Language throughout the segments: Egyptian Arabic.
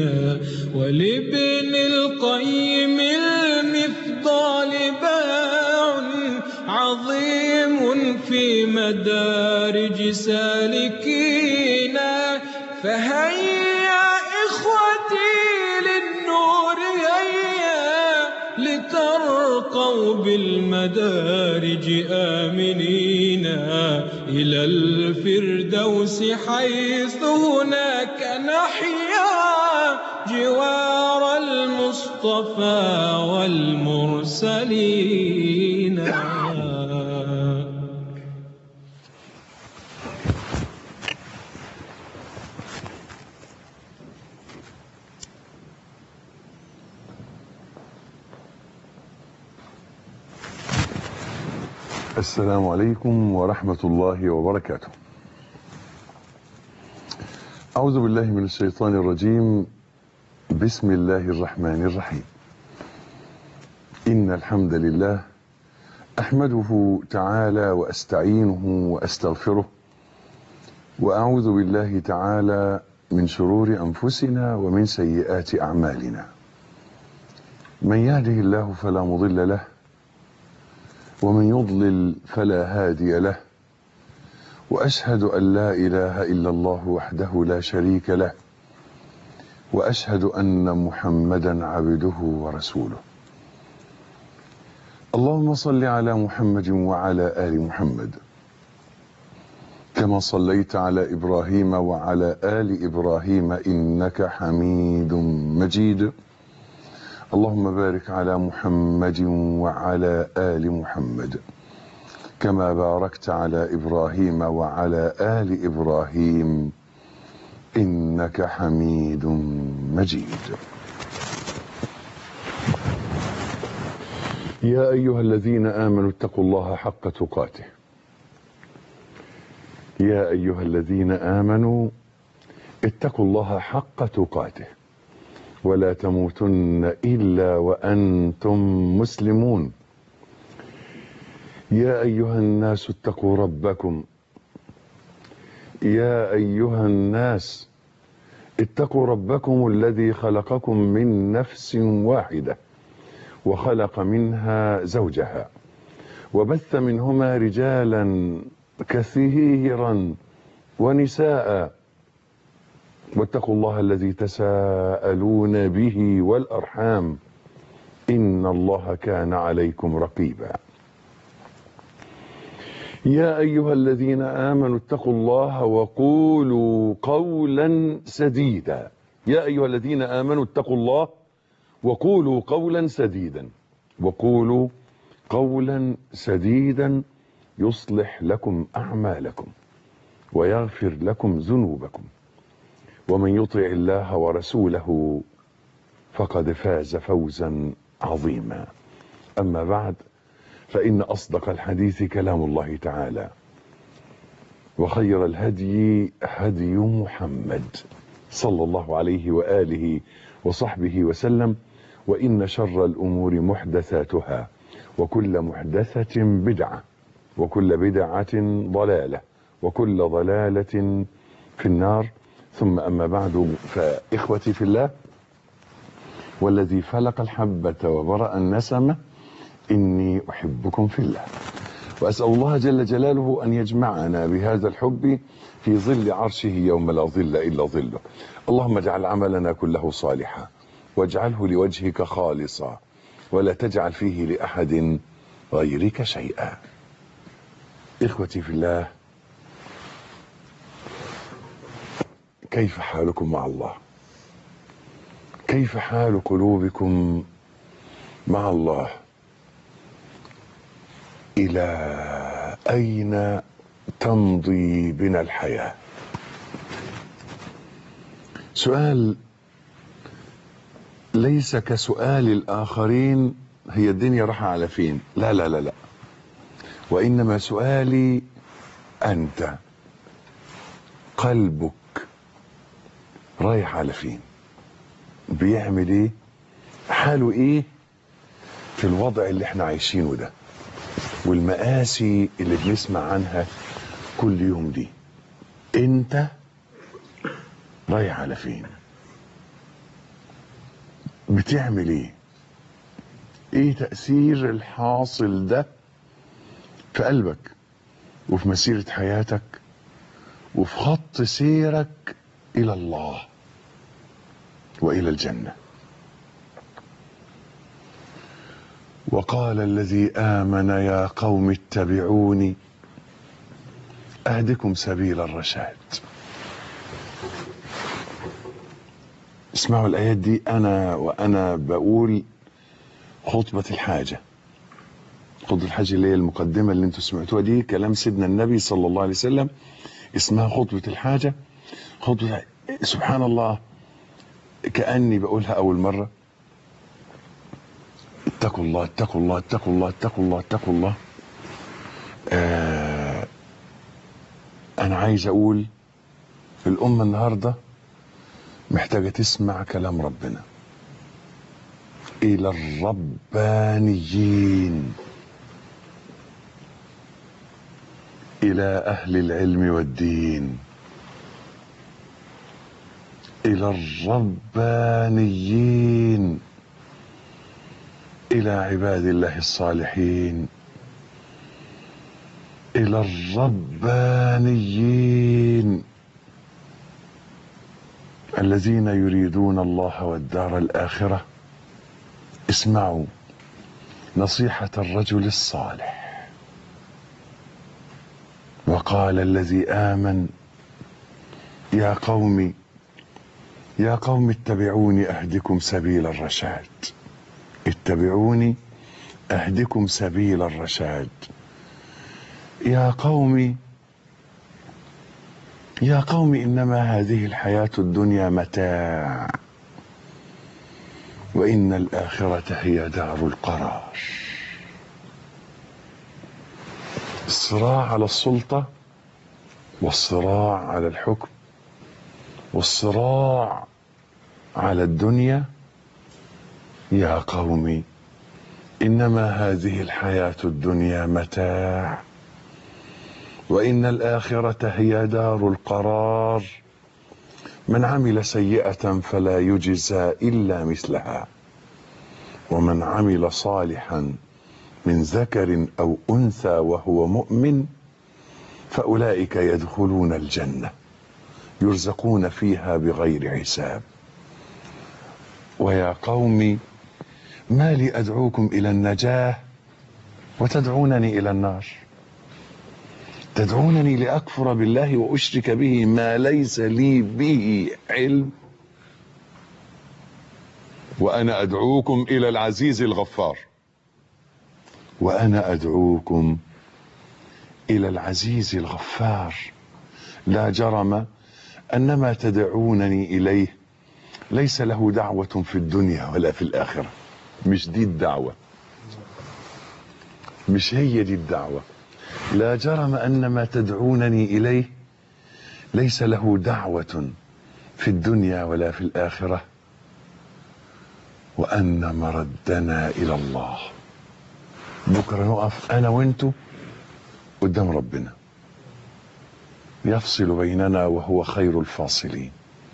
فينا ولابن القيم المفضال باع عظيم في مدارج سالكينا فهيا إخوتي للنور هيا لترقوا بالمدارج آمنين إلى الفردوس حيث هناك نحيا جوار المصطفى والمرسلين السلام عليكم ورحمة الله وبركاته أعوذ بالله من الشيطان الرجيم بسم الله الرحمن الرحيم إن الحمد لله أحمده تعالى وأستعينه وأستغفره وأعوذ بالله تعالى من شرور أنفسنا ومن سيئات أعمالنا من يهده الله فلا مضل له ومن يضلل فلا هادي له واشهد ان لا اله الا الله وحده لا شريك له واشهد ان محمدا عبده ورسوله اللهم صل على محمد وعلى ال محمد كما صليت على ابراهيم وعلى ال ابراهيم انك حميد مجيد اللهم بارك على محمد وعلى آل محمد كما باركت على إبراهيم وعلى آل إبراهيم إنك حميد مجيد يا أيها الذين آمنوا اتقوا الله حق تقاته يا أيها الذين آمنوا اتقوا الله حق تقاته ولا تموتن الا وانتم مسلمون يا ايها الناس اتقوا ربكم يا ايها الناس اتقوا ربكم الذي خلقكم من نفس واحده وخلق منها زوجها وبث منهما رجالا كثيرا ونساء واتقوا الله الذي تساءلون به والارحام ان الله كان عليكم رقيبا يا ايها الذين امنوا اتقوا الله وقولوا قولا سديدا يا ايها الذين امنوا اتقوا الله وقولوا قولا سديدا وقولوا قولا سديدا يصلح لكم اعمالكم ويغفر لكم ذنوبكم ومن يطع الله ورسوله فقد فاز فوزا عظيما اما بعد فان اصدق الحديث كلام الله تعالى وخير الهدي هدي محمد صلى الله عليه واله وصحبه وسلم وان شر الامور محدثاتها وكل محدثه بدعه وكل بدعه ضلاله وكل ضلاله في النار ثم أما بعد فإخوتي في الله والذي فلق الحبة وبرأ النسمة إني أحبكم في الله وأسأل الله جل جلاله أن يجمعنا بهذا الحب في ظل عرشه يوم لا ظل إلا ظله اللهم اجعل عملنا كله صالحا واجعله لوجهك خالصا ولا تجعل فيه لأحد غيرك شيئا إخوتي في الله كيف حالكم مع الله كيف حال قلوبكم مع الله الى اين تمضي بنا الحياه سؤال ليس كسؤال الاخرين هي الدنيا راح على فين لا لا لا لا وانما سؤالي انت قلبك رايح على فين بيعمل ايه حاله ايه في الوضع اللي احنا عايشينه ده والمآسي اللي بنسمع عنها كل يوم دي انت رايح على فين بتعمل ايه ايه تأثير الحاصل ده في قلبك وفي مسيرة حياتك وفي خط سيرك الى الله والى الجنة وقال الذي آمن يا قوم اتبعوني أهدكم سبيل الرشاد اسمعوا الآيات دي أنا وأنا بقول خطبة الحاجة خطبة الحاجة اللي هي المقدمة اللي انتوا سمعتوها دي كلام سيدنا النبي صلى الله عليه وسلم اسمها خطبة الحاجة خطبة سبحان الله كأني بقولها أول مرة اتقوا الله اتقوا الله اتقوا الله اتقوا الله اتقوا الله آه أنا عايز أقول الأمة النهاردة محتاجة تسمع كلام ربنا إلى الربانيين إلى أهل العلم والدين إلى الربانيين إلى عباد الله الصالحين إلى الربانيين الذين يريدون الله والدار الآخرة اسمعوا نصيحة الرجل الصالح وقال الذي آمن يا قوم يا قوم اتبعوني أهدكم سبيل الرشاد اتبعوني أهدكم سبيل الرشاد يا قوم يا قوم إنما هذه الحياة الدنيا متاع وإن الآخرة هي دار القرار الصراع على السلطة والصراع على الحكم والصراع على الدنيا يا قوم إنما هذه الحياة الدنيا متاع وإن الآخرة هي دار القرار من عمل سيئة فلا يجزى إلا مثلها ومن عمل صالحا من ذكر أو أنثى وهو مؤمن فأولئك يدخلون الجنة يرزقون فيها بغير حساب ويا قوم ما لي أدعوكم إلى النجاة وتدعونني إلى النار تدعونني لأكفر بالله وأشرك به ما ليس لي به علم وأنا أدعوكم إلى العزيز الغفار وأنا أدعوكم إلى العزيز الغفار لا جرم أن ما تدعونني إليه ليس له دعوة في الدنيا ولا في الآخرة مش دي الدعوة مش هي دي الدعوة لا جرم أن ما تدعونني إليه ليس له دعوة في الدنيا ولا في الآخرة وأن مردنا إلى الله بكرة نقف أنا وأنتو قدام ربنا يفصل بيننا وهو خير الفاصلين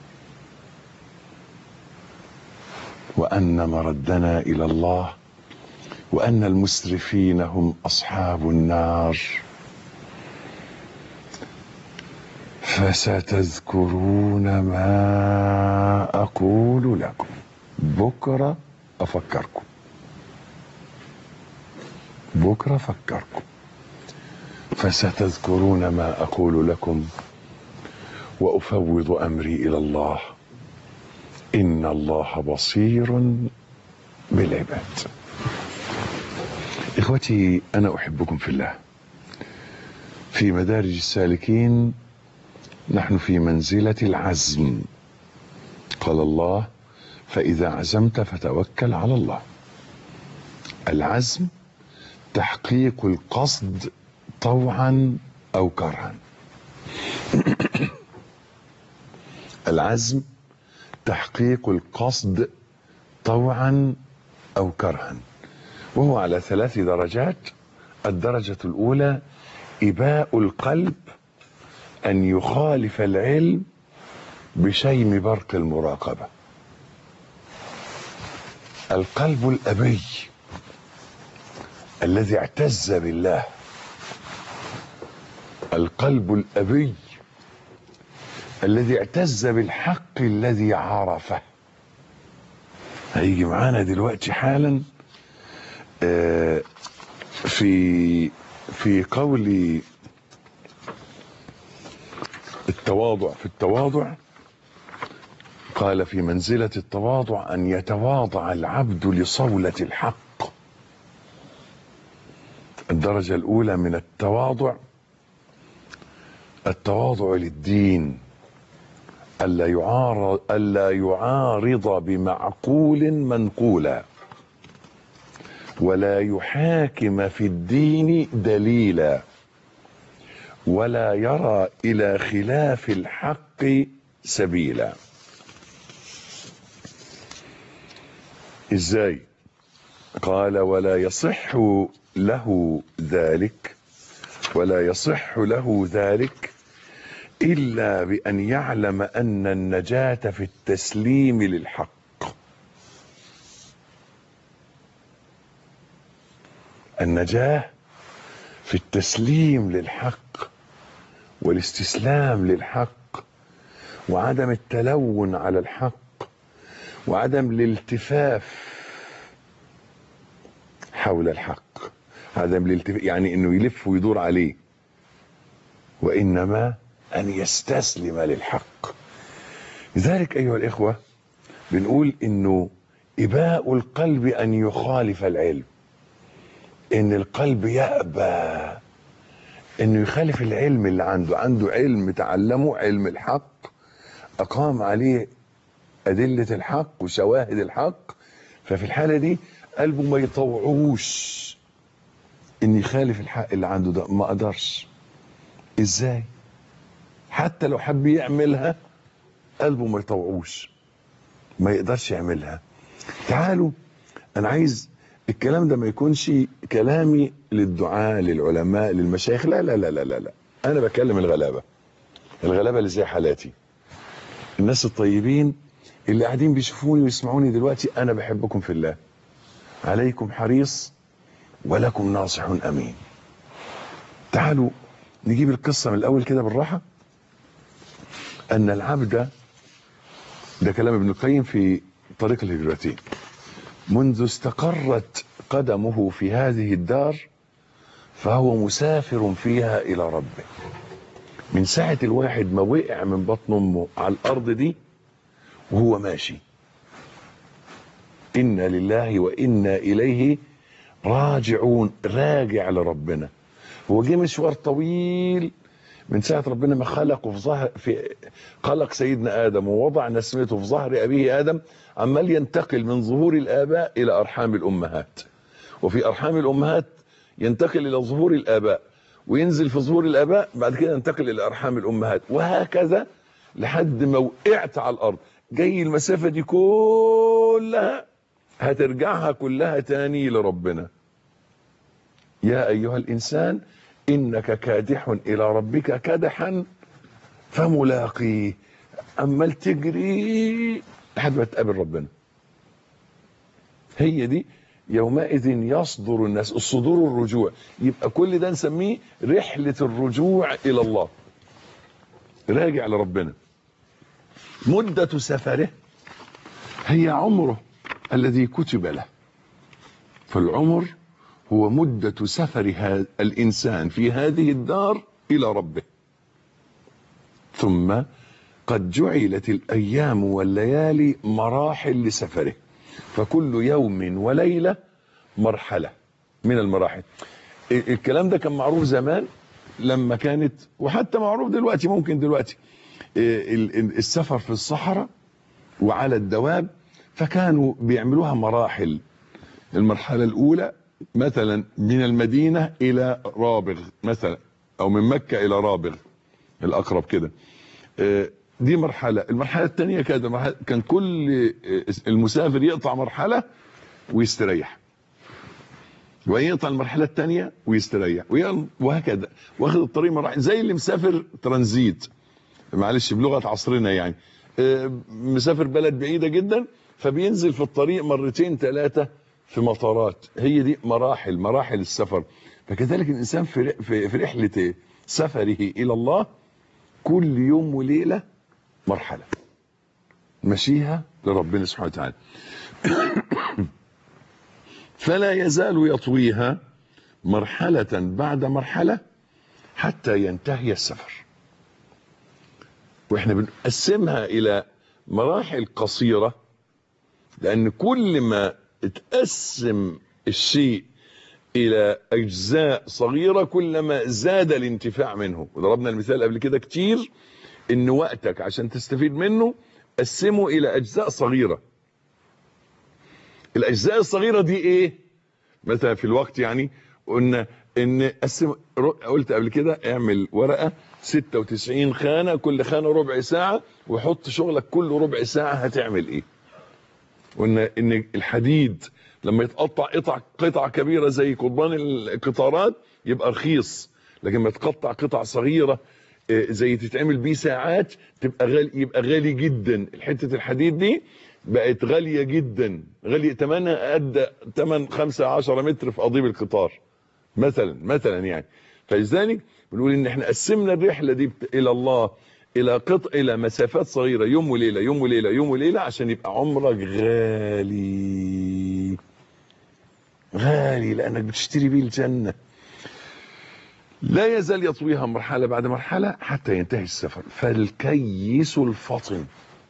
وأن مردنا إلى الله وأن المسرفين هم أصحاب النار فستذكرون ما أقول لكم بكرة أفكركم بكرة أفكركم فستذكرون ما أقول لكم وأفوض أمري إلى الله إن الله بصير بالعباد إخوتي أنا أحبكم في الله في مدارج السالكين نحن في منزلة العزم قال الله فإذا عزمت فتوكل على الله العزم تحقيق القصد طوعا أو كرها العزم تحقيق القصد طوعا أو كرها وهو على ثلاث درجات الدرجة الأولى إباء القلب أن يخالف العلم بشيم برق المراقبة القلب الأبي الذي اعتز بالله القلب الأبي الذي اعتز بالحق الذي عرفه هيجي معانا دلوقتي حالا آه، في في قول التواضع في التواضع قال في منزلة التواضع أن يتواضع العبد لصولة الحق الدرجة الأولى من التواضع التواضع للدين ألا يعارض, ألا يعارض بمعقول منقولا ولا يحاكم في الدين دليلا ولا يرى إلى خلاف الحق سبيلا ازاي قال ولا يصح له ذلك ولا يصح له ذلك الا بان يعلم ان النجاه في التسليم للحق النجاه في التسليم للحق والاستسلام للحق وعدم التلون على الحق وعدم الالتفاف حول الحق عدم الالتفاف يعني انه يلف ويدور عليه وانما ان يستسلم للحق لذلك ايها الاخوه بنقول انه اباء القلب ان يخالف العلم ان القلب يأبى انه يخالف العلم اللي عنده عنده علم تعلمه علم الحق اقام عليه أدلة الحق وشواهد الحق ففي الحالة دي قلبه ما يطوعوش إن يخالف الحق اللي عنده ده ما قدرش إزاي؟ حتى لو حب يعملها قلبه ما يطوعوش ما يقدرش يعملها تعالوا أنا عايز الكلام ده ما يكونش كلامي للدعاء للعلماء للمشايخ لا لا لا لا لا, لا. أنا بكلم الغلابة الغلابة اللي زي حالاتي الناس الطيبين اللي قاعدين بيشوفوني ويسمعوني دلوقتي انا بحبكم في الله عليكم حريص ولكم ناصح امين تعالوا نجيب القصة من الاول كده بالراحة ان العبد ده كلام ابن القيم في طريق الهجرتين منذ استقرت قدمه في هذه الدار فهو مسافر فيها الى ربه من ساعة الواحد ما وقع من بطن امه على الارض دي وهو ماشي إنا لله وإنا إليه راجعون راجع لربنا هو جه مشوار طويل من ساعة ربنا ما خلقه في ظهر في خلق سيدنا آدم ووضع نسمته في ظهر أبيه آدم عمال ينتقل من ظهور الآباء إلى أرحام الأمهات وفي أرحام الأمهات ينتقل إلى ظهور الآباء وينزل في ظهور الآباء بعد كده ينتقل إلى أرحام الأمهات وهكذا لحد ما وقعت على الأرض جاي المسافة دي كلها هترجعها كلها تاني لربنا يا أيها الإنسان إنك كادح إلى ربك كدحا فملاقيه عمال تجري لحد ما تقابل ربنا هي دي يومئذ يصدر الناس الصدور الرجوع يبقى كل ده نسميه رحلة الرجوع إلى الله راجع لربنا مدة سفره هي عمره الذي كتب له فالعمر هو مدة سفر هذا الإنسان في هذه الدار إلى ربه ثم قد جعلت الأيام والليالي مراحل لسفره فكل يوم وليلة مرحلة من المراحل الكلام ده كان معروف زمان لما كانت وحتى معروف دلوقتي ممكن دلوقتي السفر في الصحراء وعلى الدواب فكانوا بيعملوها مراحل المرحلة الأولى مثلا من المدينة إلى رابغ مثلا أو من مكة إلى رابغ الأقرب كده دي مرحلة المرحلة الثانية كده كان كل المسافر يقطع مرحلة ويستريح ويقطع المرحلة الثانية ويستريح وهكذا واخد الطريق مراحل زي اللي مسافر ترانزيت معلش بلغة عصرنا يعني مسافر بلد بعيدة جدا فبينزل في الطريق مرتين ثلاثة في مطارات هي دي مراحل مراحل السفر فكذلك الإنسان في في في رحلة سفره إلى الله كل يوم وليلة مرحلة مشيها لربنا سبحانه وتعالى فلا يزال يطويها مرحلة بعد مرحلة حتى ينتهي السفر واحنا بنقسمها الى مراحل قصيرة لان كل ما اتقسم الشيء الى اجزاء صغيرة كلما زاد الانتفاع منه وضربنا المثال قبل كده كتير ان وقتك عشان تستفيد منه قسمه الى اجزاء صغيرة الاجزاء الصغيرة دي ايه مثلا في الوقت يعني قلنا ان قسم قلت قبل كده اعمل ورقة 96 خانة كل خانة ربع ساعة وحط شغلك كل ربع ساعة هتعمل ايه قلنا ان الحديد لما يتقطع قطع قطع كبيرة زي قضبان القطارات يبقى رخيص لكن لما يتقطع قطع صغيرة زي تتعمل بيه ساعات تبقى غالي يبقى غالي جدا حتة الحديد دي بقت غالية جدا غالية تمنها قد تمن 15 متر في قضيب القطار مثلا مثلا يعني فلذلك بنقول ان احنا قسمنا الرحله دي الى الله الى قطع الى مسافات صغيره يوم وليله يوم وليله يوم وليله عشان يبقى عمرك غالي غالي لانك بتشتري بيه الجنه لا يزال يطويها مرحله بعد مرحله حتى ينتهي السفر فالكيس الفطن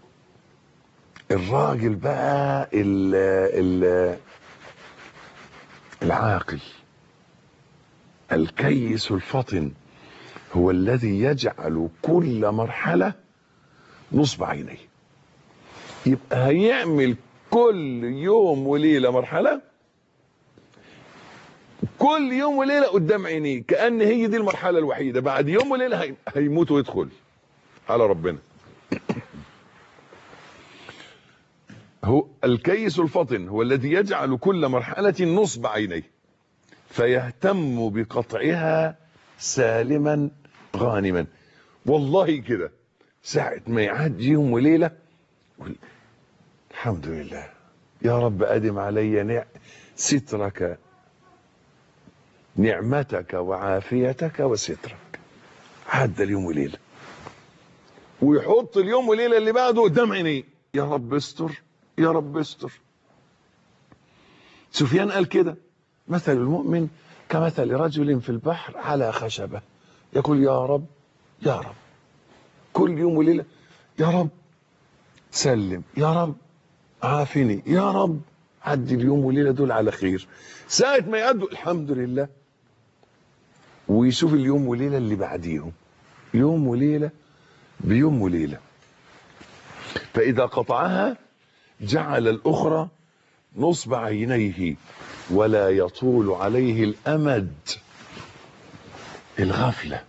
الراجل بقى ال ال العاقل الكيس الفطن هو الذي يجعل كل مرحلة نصب عينيه يبقى هيعمل كل يوم وليلة مرحلة كل يوم وليلة قدام عينيه كأن هي دي المرحلة الوحيدة بعد يوم وليلة هي... هيموت ويدخل على ربنا هو الكيس الفطن هو الذي يجعل كل مرحلة نصب عينيه فيهتم بقطعها سالما غانما والله كده ساعة ما يعدي يوم وليلة الحمد لله يا رب أدم علي نع... سترك نعمتك وعافيتك وسترك عدى اليوم وليلة ويحط اليوم وليلة اللي بعده قدام عينيه يا رب استر يا رب استر سفيان قال كده مثل المؤمن كمثل رجل في البحر على خشبة يقول يا رب يا رب كل يوم وليلة يا رب سلم يا رب عافني يا رب عدي اليوم وليلة دول على خير ساعة ما يعدوا الحمد لله ويشوف اليوم وليلة اللي بعديهم يوم وليلة بيوم وليلة فإذا قطعها جعل الأخرى نصب عينيه ولا يطول عليه الأمد الغفلة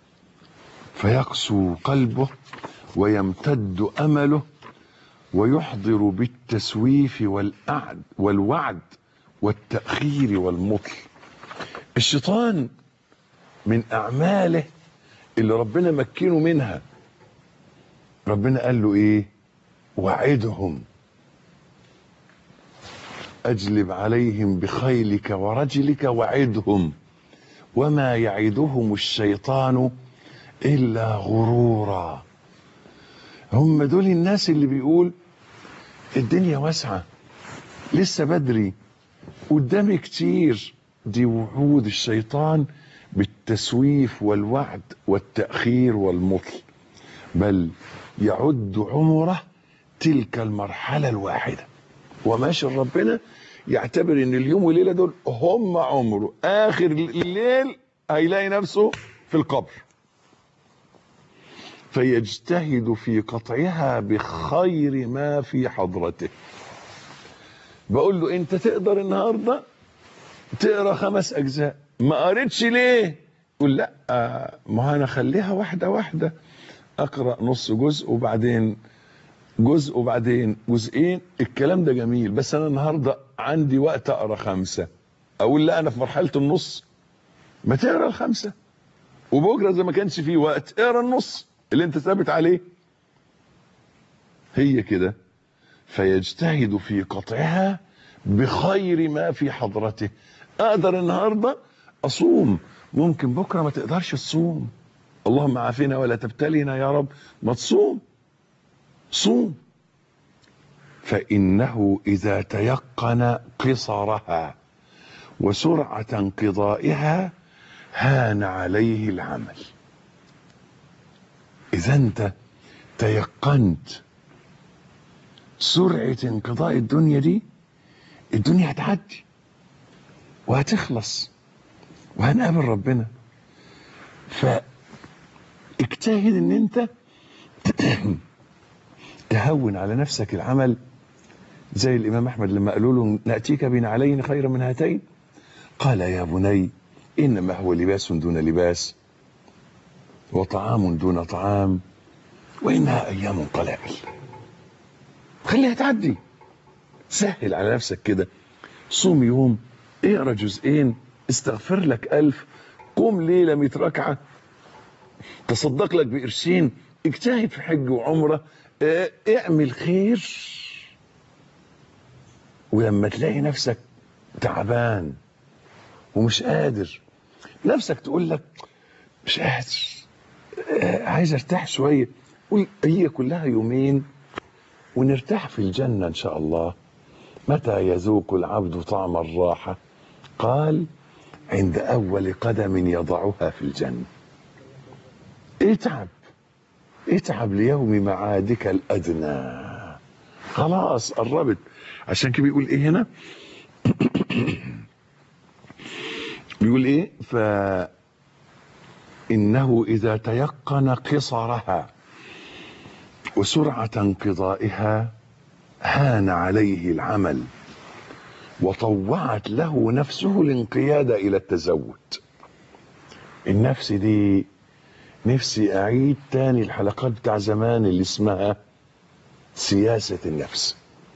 فيقسو قلبه ويمتد أمله ويحضر بالتسويف والأعد والوعد والتأخير والمطل الشيطان من أعماله اللي ربنا مكنه منها ربنا قال له إيه وعدهم أجلب عليهم بخيلك ورجلك وعدهم وما يعدهم الشيطان إلا غرورا هم دول الناس اللي بيقول الدنيا واسعة لسه بدري قدامي كتير دي وعود الشيطان بالتسويف والوعد والتأخير والمطل بل يعد عمره تلك المرحلة الواحدة وماشي ربنا يعتبر ان اليوم والليلة دول هم عمره اخر الليل هيلاقي نفسه في القبر فيجتهد في قطعها بخير ما في حضرته بقول له انت تقدر النهاردة تقرا خمس اجزاء ما قريتش ليه يقول لا ما انا اخليها واحدة واحدة اقرا نص جزء وبعدين جزء وبعدين جزئين الكلام ده جميل بس انا النهارده عندي وقت اقرا خمسه اقول لا انا في مرحله النص ما تقرا الخمسه وبكره اذا ما كانش فيه وقت اقرا النص اللي انت ثابت عليه هي كده فيجتهد في قطعها بخير ما في حضرته اقدر النهارده اصوم ممكن بكره ما تقدرش تصوم اللهم عافنا ولا تبتلينا يا رب ما تصوم صوم فانه اذا تيقن قصرها وسرعه انقضائها هان عليه العمل اذا انت تيقنت سرعه انقضاء الدنيا دي الدنيا هتعدي وهتخلص وهنقابل ربنا فاجتهد ان انت تهون على نفسك العمل زي الامام احمد لما قالوا له ناتيك بنعلين خيرا من هاتين قال يا بني انما هو لباس دون لباس وطعام دون طعام وانها ايام قلائل خليها تعدي سهل على نفسك كده صوم يوم اقرا جزئين استغفر لك ألف قوم ليلة مئة ركعة تصدق لك بقرشين اجتهد في حج وعمرة اه، اعمل خير ولما تلاقي نفسك تعبان ومش قادر نفسك تقول لك مش قادر اه، عايز ارتاح شوية قول هي كلها يومين ونرتاح في الجنة ان شاء الله متى يذوق العبد طعم الراحة قال عند أول قدم يضعها في الجنة اتعب اتعب ليوم معادك الأدنى خلاص قربت عشان كده بيقول ايه هنا بيقول ايه ف إنه إذا تيقن قصرها وسرعة انقضائها هان عليه العمل وطوعت له نفسه الانقياد الى التزود النفس دي نفسي اعيد تاني الحلقات بتاع زمان اللي اسمها سياسة النفس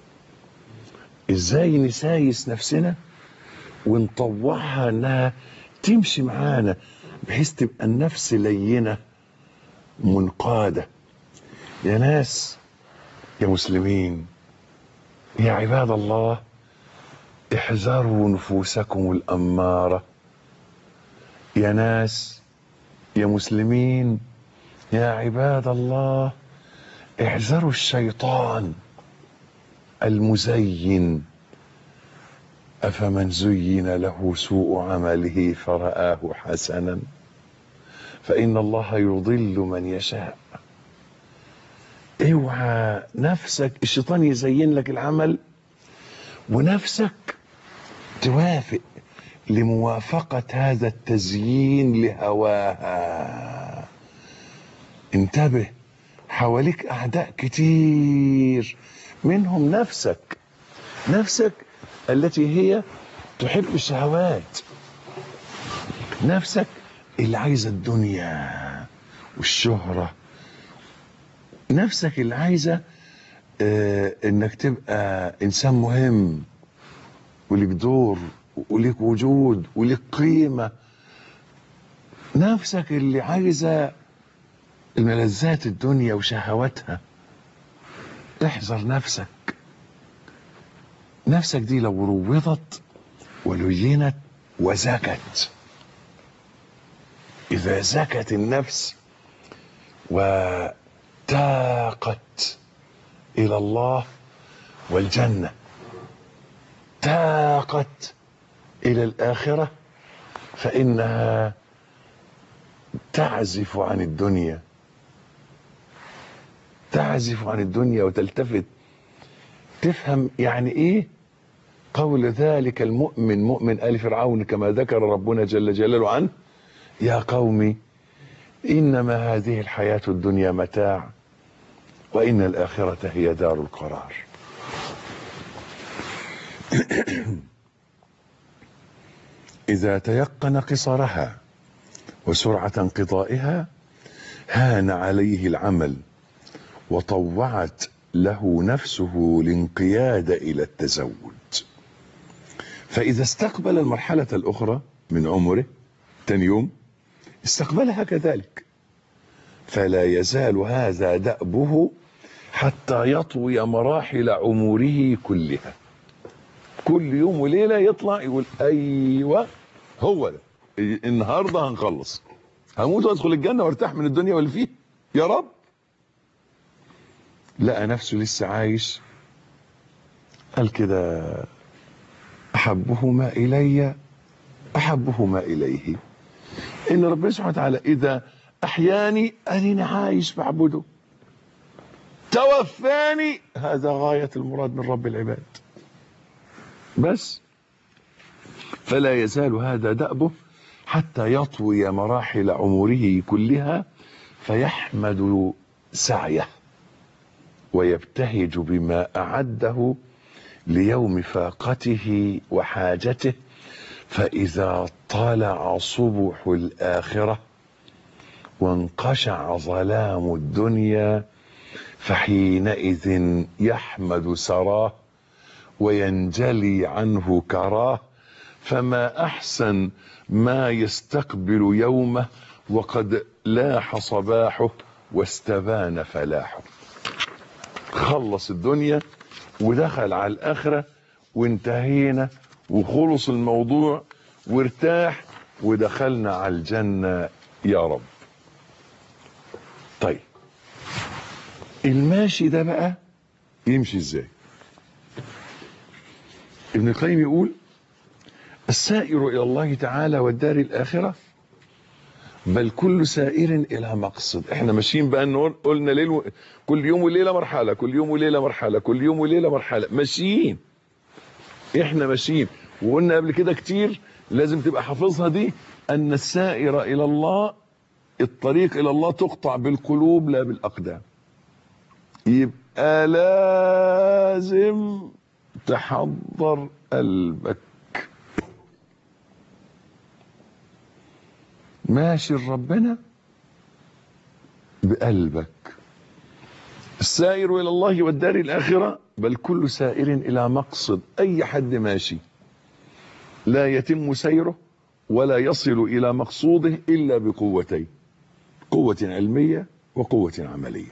ازاي نسايس نفسنا ونطوعها انها تمشي معانا بحيث تبقى النفس لينة منقادة يا ناس يا مسلمين يا عباد الله احذروا نفوسكم الأمارة يا ناس يا مسلمين يا عباد الله احذروا الشيطان المزين أفمن زين له سوء عمله فرآه حسنا فإن الله يضل من يشاء اوعى نفسك الشيطان يزين لك العمل ونفسك توافق لموافقة هذا التزيين لهواها انتبه حواليك أعداء كتير منهم نفسك نفسك التي هي تحب الشهوات نفسك اللي عايزة الدنيا والشهرة نفسك اللي عايزة آه انك تبقى انسان مهم وليك دور وليك وجود وليك قيمة نفسك اللي عايزة الملذات الدنيا وشهواتها احذر نفسك نفسك دي لو روضت ولينت وزكت إذا زكت النفس وتاقت إلى الله والجنة تاقت إلى الآخرة فإنها تعزف عن الدنيا تعزف عن الدنيا وتلتفت تفهم يعني ايه قول ذلك المؤمن مؤمن آل فرعون كما ذكر ربنا جل جلاله عنه يا قوم إنما هذه الحياة الدنيا متاع وإن الآخرة هي دار القرار إذا تيقن قصرها وسرعة انقضائها هان عليه العمل وطوعت له نفسه الانقياد إلى التزود فإذا استقبل المرحلة الأخرى من عمره تاني يوم استقبلها كذلك فلا يزال هذا دأبه حتى يطوي مراحل عمره كلها كل يوم وليلة يطلع يقول أيوة هو ده النهاردة هنخلص هموت وادخل الجنة وارتاح من الدنيا واللي فيها يا رب لقى نفسه لسه عايش قال كده أحبهما إلي أحبهما إليه إن ربنا سبحانه وتعالى إذا أحياني أنني عايش بعبده توفاني هذا غاية المراد من رب العباد بس فلا يزال هذا دأبه حتى يطوي مراحل عمره كلها فيحمد سعيه ويبتهج بما أعده ليوم فاقته وحاجته فإذا طلع صبح الآخرة وانقشع ظلام الدنيا فحينئذ يحمد سراه وينجلي عنه كراه فما أحسن ما يستقبل يومه وقد لاح صباحه واستبان فلاحه خلص الدنيا ودخل على الآخرة وانتهينا وخلص الموضوع وارتاح ودخلنا على الجنة يا رب طيب الماشي ده بقى يمشي ازاي ابن القيم يقول السائر إلى الله تعالى والدار الآخرة بل كل سائر إلى مقصد احنا ماشيين بقى نقول قلنا ليل و... كل يوم وليلة مرحلة كل يوم وليلة مرحلة كل يوم وليلة مرحلة ماشيين احنا ماشيين وقلنا قبل كده كتير لازم تبقى حافظها دي أن السائر إلى الله الطريق إلى الله تقطع بالقلوب لا بالأقدام يبقى لازم تحضر قلبك ماشي ربنا بقلبك السائر إلى الله والدار الآخرة بل كل سائر إلى مقصد أي حد ماشي لا يتم سيره ولا يصل إلى مقصوده إلا بقوتين قوة علمية وقوة عملية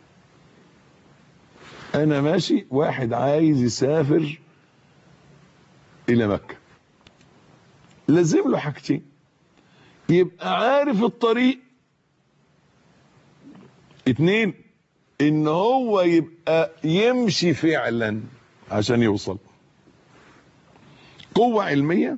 أنا ماشي واحد عايز يسافر إلى مكة لازم له حاجتين يبقى عارف الطريق اتنين ان هو يبقى يمشي فعلا عشان يوصل قوة علمية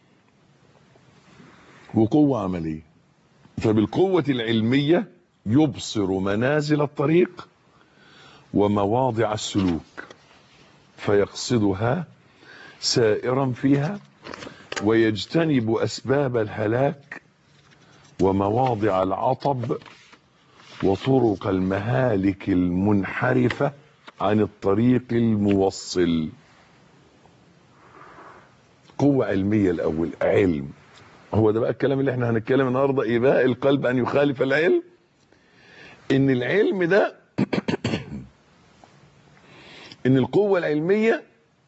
وقوة عملية فبالقوة العلمية يبصر منازل الطريق ومواضع السلوك فيقصدها سائرا فيها ويجتنب أسباب الهلاك ومواضع العطب وطرق المهالك المنحرفة عن الطريق الموصل قوة علمية الأول علم هو ده بقى الكلام اللي احنا هنتكلم النهارده إباء القلب أن يخالف العلم إن العلم ده إن القوة العلمية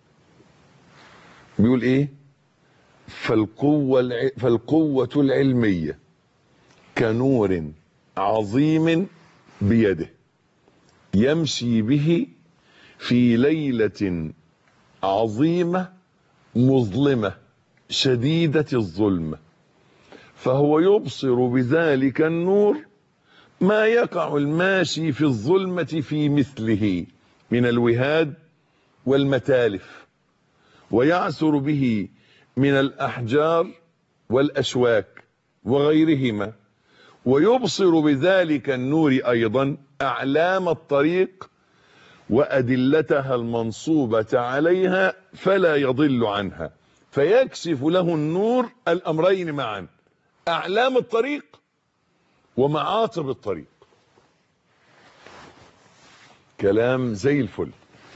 بيقول إيه فالقوة الع... فالقوة العلمية كنور عظيم بيده يمشي به في ليلة عظيمة مظلمة شديدة الظلم فهو يبصر بذلك النور ما يقع الماشي في الظلمة في مثله من الوهاد والمتالف ويعثر به من الأحجار والأشواك وغيرهما ويبصر بذلك النور أيضا أعلام الطريق وأدلتها المنصوبة عليها فلا يضل عنها فيكشف له النور الأمرين معا أعلام الطريق ومعاطب الطريق كلام زي الفل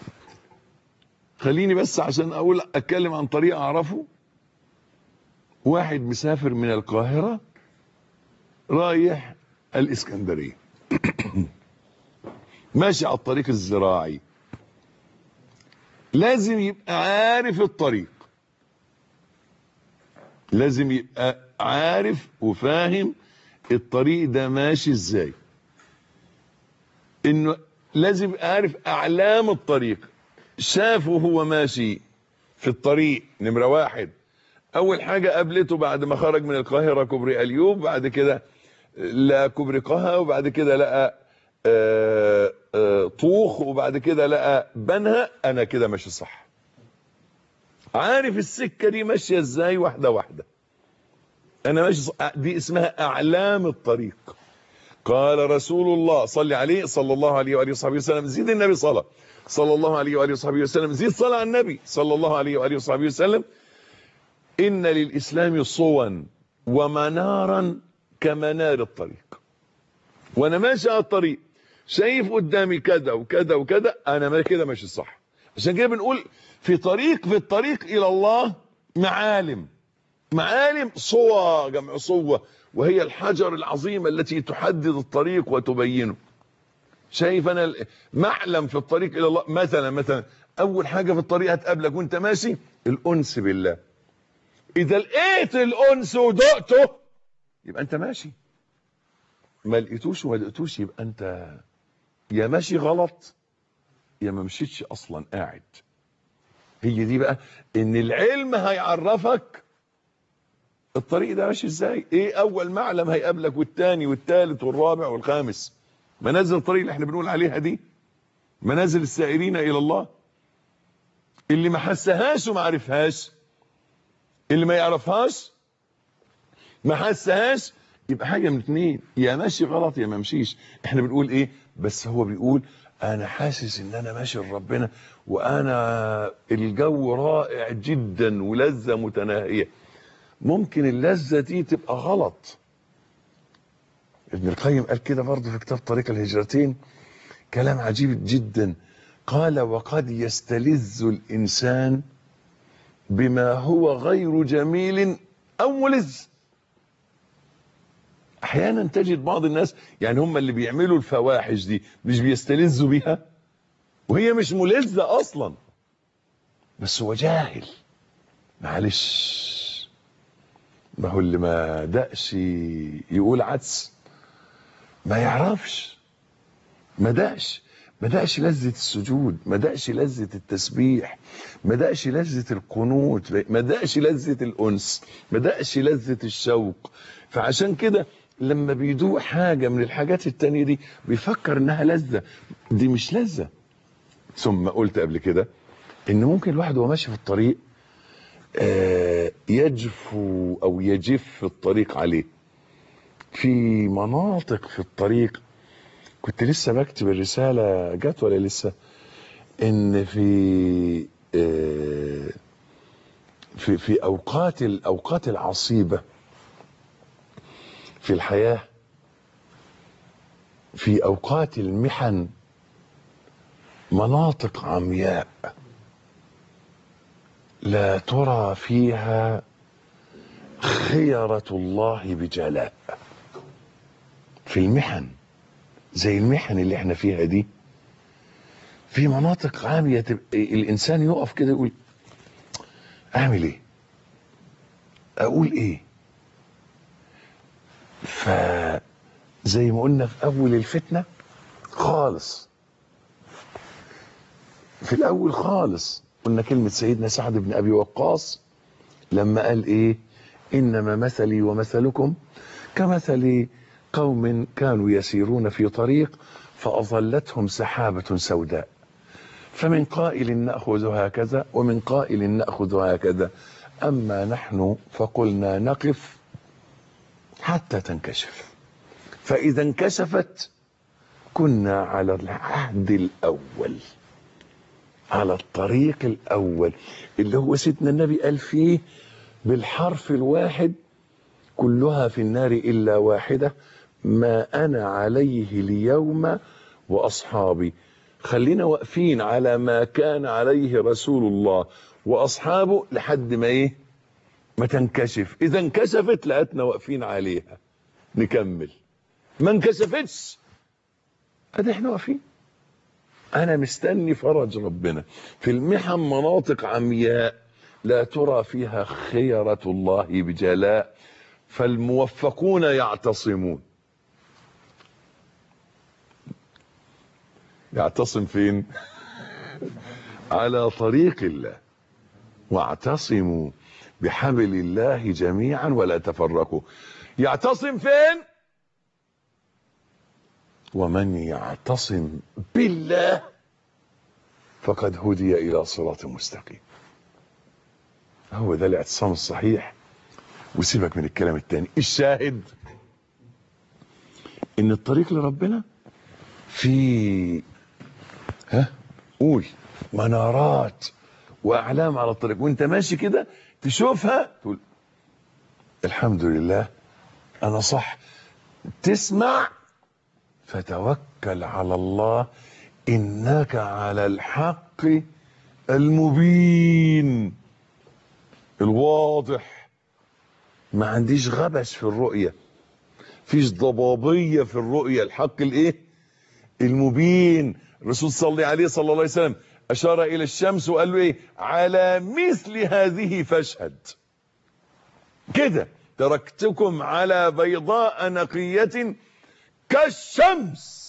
خليني بس عشان أقول أتكلم عن طريق أعرفه واحد مسافر من القاهرة رايح الإسكندرية ماشي على الطريق الزراعي لازم يبقى عارف الطريق لازم يبقى عارف وفاهم الطريق ده ماشي ازاي انه لازم يبقى عارف اعلام الطريق شافه هو ماشي في الطريق نمرة واحد اول حاجة قابلته بعد ما خرج من القاهرة كوبري اليوب بعد كده لقى كوبري قها وبعد كده لقى آه، آه، طوخ وبعد كده لقى بنها انا كده ماشي صح عارف السكة دي ماشية ازاي واحدة واحدة انا ماشي صح. دي اسمها اعلام الطريق قال رسول الله صلى عليه صلى الله عليه وآله وصحبه وسلم زيد النبي صلاة صلى الله عليه وآله وصحبه وسلم زيد صلاة على النبي صلى الله عليه وآله وصحبه وسلم إن للإسلام صوا ومنارا كمنار الطريق وأنا ماشي على الطريق شايف قدامي كذا وكذا وكذا أنا ما كده ماشي صح عشان كده بنقول في طريق في الطريق إلى الله معالم معالم صوى جمع صوة وهي الحجر العظيمة التي تحدد الطريق وتبينه شايف انا ال- معلم في الطريق الى الله مثلا مثلا اول حاجة في الطريق هتقابلك وانت ماشي الانس بالله اذا لقيت الانس ودقته يبقى انت ماشي ما لقيتوش وما لقيتوش يبقى انت يا ماشي غلط يا ما مشيتش اصلا قاعد هي دي بقى ان العلم هيعرفك الطريق ده ماشي ازاي ايه اول معلم هيقابلك والتاني والتالت والرابع والخامس منازل الطريق اللي احنا بنقول عليها دي منازل السائرين الى الله اللي ما حسهاش وما عرفهاش اللي ما يعرفهاش ما حسهاش يبقى حاجه من اتنين يا ماشي غلط يا ما مشيش احنا بنقول ايه بس هو بيقول انا حاسس ان انا ماشي لربنا وانا الجو رائع جدا ولذه متناهيه ممكن اللذة دي تبقى غلط ابن القيم قال كده برضه في كتاب طريق الهجرتين كلام عجيب جدا قال وقد يستلذ الإنسان بما هو غير جميل أو ملذ أحيانا تجد بعض الناس يعني هم اللي بيعملوا الفواحش دي مش بيستلذوا بيها وهي مش ملذة أصلا بس هو جاهل معلش ما هو اللي ما دقش يقول عدس ما يعرفش ما دقش ما دقش لذة السجود ما دقش لذة التسبيح ما دقش لذة القنوت ما دقش لذة الأنس ما دقش لذة الشوق فعشان كده لما بيدوق حاجة من الحاجات التانية دي بيفكر انها لذة دي مش لذة ثم قلت قبل كده ان ممكن الواحد وهو ماشي في الطريق آه، يجفو او يجف الطريق عليه في مناطق في الطريق كنت لسه بكتب الرسالة جت ولا لسه ان في آه، في في اوقات الاوقات العصيبة في الحياة في اوقات المحن مناطق عمياء لا ترى فيها خيرة الله بجلاء في المحن زي المحن اللي احنا فيها دي في مناطق عامية تبقى الإنسان يقف كده يقول أعمل إيه؟ أقول إيه؟ فزي ما قلنا في أول الفتنة خالص في الأول خالص قلنا كلمة سيدنا سعد بن أبي وقاص لما قال إيه إنما مثلي ومثلكم كمثل قوم كانوا يسيرون في طريق فأظلتهم سحابة سوداء فمن قائل نأخذ هكذا ومن قائل نأخذ هكذا أما نحن فقلنا نقف حتى تنكشف فإذا انكشفت كنا على العهد الأول على الطريق الأول اللي هو سيدنا النبي قال فيه بالحرف الواحد كلها في النار إلا واحدة ما أنا عليه اليوم وأصحابي خلينا واقفين على ما كان عليه رسول الله وأصحابه لحد ما إيه ما تنكشف إذا انكشفت لقيتنا واقفين عليها نكمل ما انكشفتش ادي احنا واقفين انا مستني فرج ربنا في المحن مناطق عمياء لا ترى فيها خيرة الله بجلاء فالموفقون يعتصمون يعتصم فين على طريق الله واعتصموا بحبل الله جميعا ولا تفرقوا يعتصم فين ومن يعتصم بالله فقد هدي الى صراط مستقيم هو ده الاعتصام الصحيح وسيبك من الكلام التاني الشاهد ان الطريق لربنا في ها قول منارات واعلام على الطريق وانت ماشي كده تشوفها تقول الحمد لله انا صح تسمع فتوكل على الله انك على الحق المبين الواضح ما عنديش غبش في الرؤيه فيش ضبابيه في الرؤيه الحق الايه المبين الرسول صلى عليه صلى الله عليه وسلم اشار الى الشمس وقال له ايه على مثل هذه فاشهد كده تركتكم على بيضاء نقيه كالشمس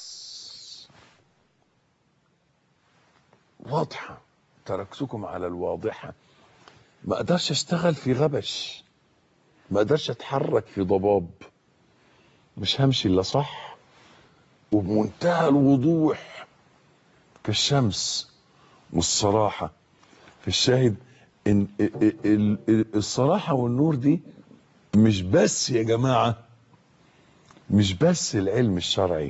واضحه تركتكم على الواضحه ما اقدرش اشتغل في غبش ما اقدرش اتحرك في ضباب مش همشي الا صح وبمنتهى الوضوح كالشمس والصراحة في الشاهد إن ال- ال- الصراحة والنور دي مش بس يا جماعة مش بس العلم الشرعي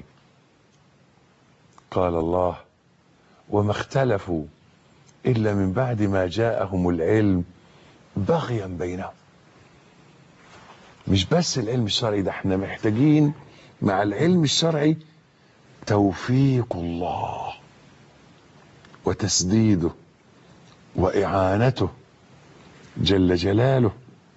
قال الله وما اختلفوا إلا من بعد ما جاءهم العلم بغيا بينهم مش بس العلم الشرعي ده احنا محتاجين مع العلم الشرعي توفيق الله وتسديده وإعانته جل جلاله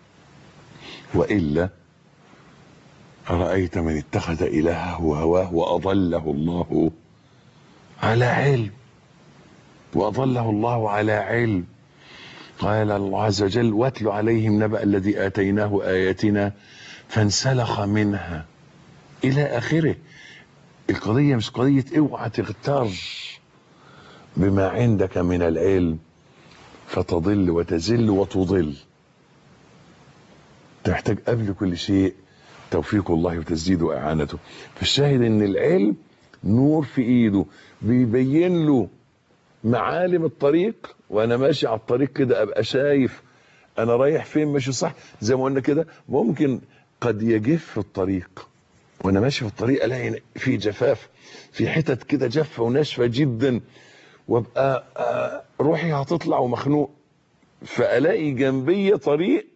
وإلا أرأيت من اتخذ إلهه هواه وأضله الله على علم وأضله الله على علم قال الله عز وجل واتل عليهم نبأ الذي آتيناه آياتنا فانسلخ منها إلى آخره القضية مش قضية اوعى تغتر بما عندك من العلم فتضل وتزل وتضل تحتاج قبل كل شيء توفيق الله وتسديده وإعانته فالشاهد ان العلم نور في ايده بيبين له معالم الطريق وانا ماشي على الطريق كده ابقى شايف انا رايح فين ماشي صح زي ما قلنا كده ممكن قد يجف الطريق وانا ماشي في الطريق الاقي في جفاف في حتت كده جافه وناشفه جدا وابقى آه، روحي هتطلع ومخنوق فالاقي جنبي طريق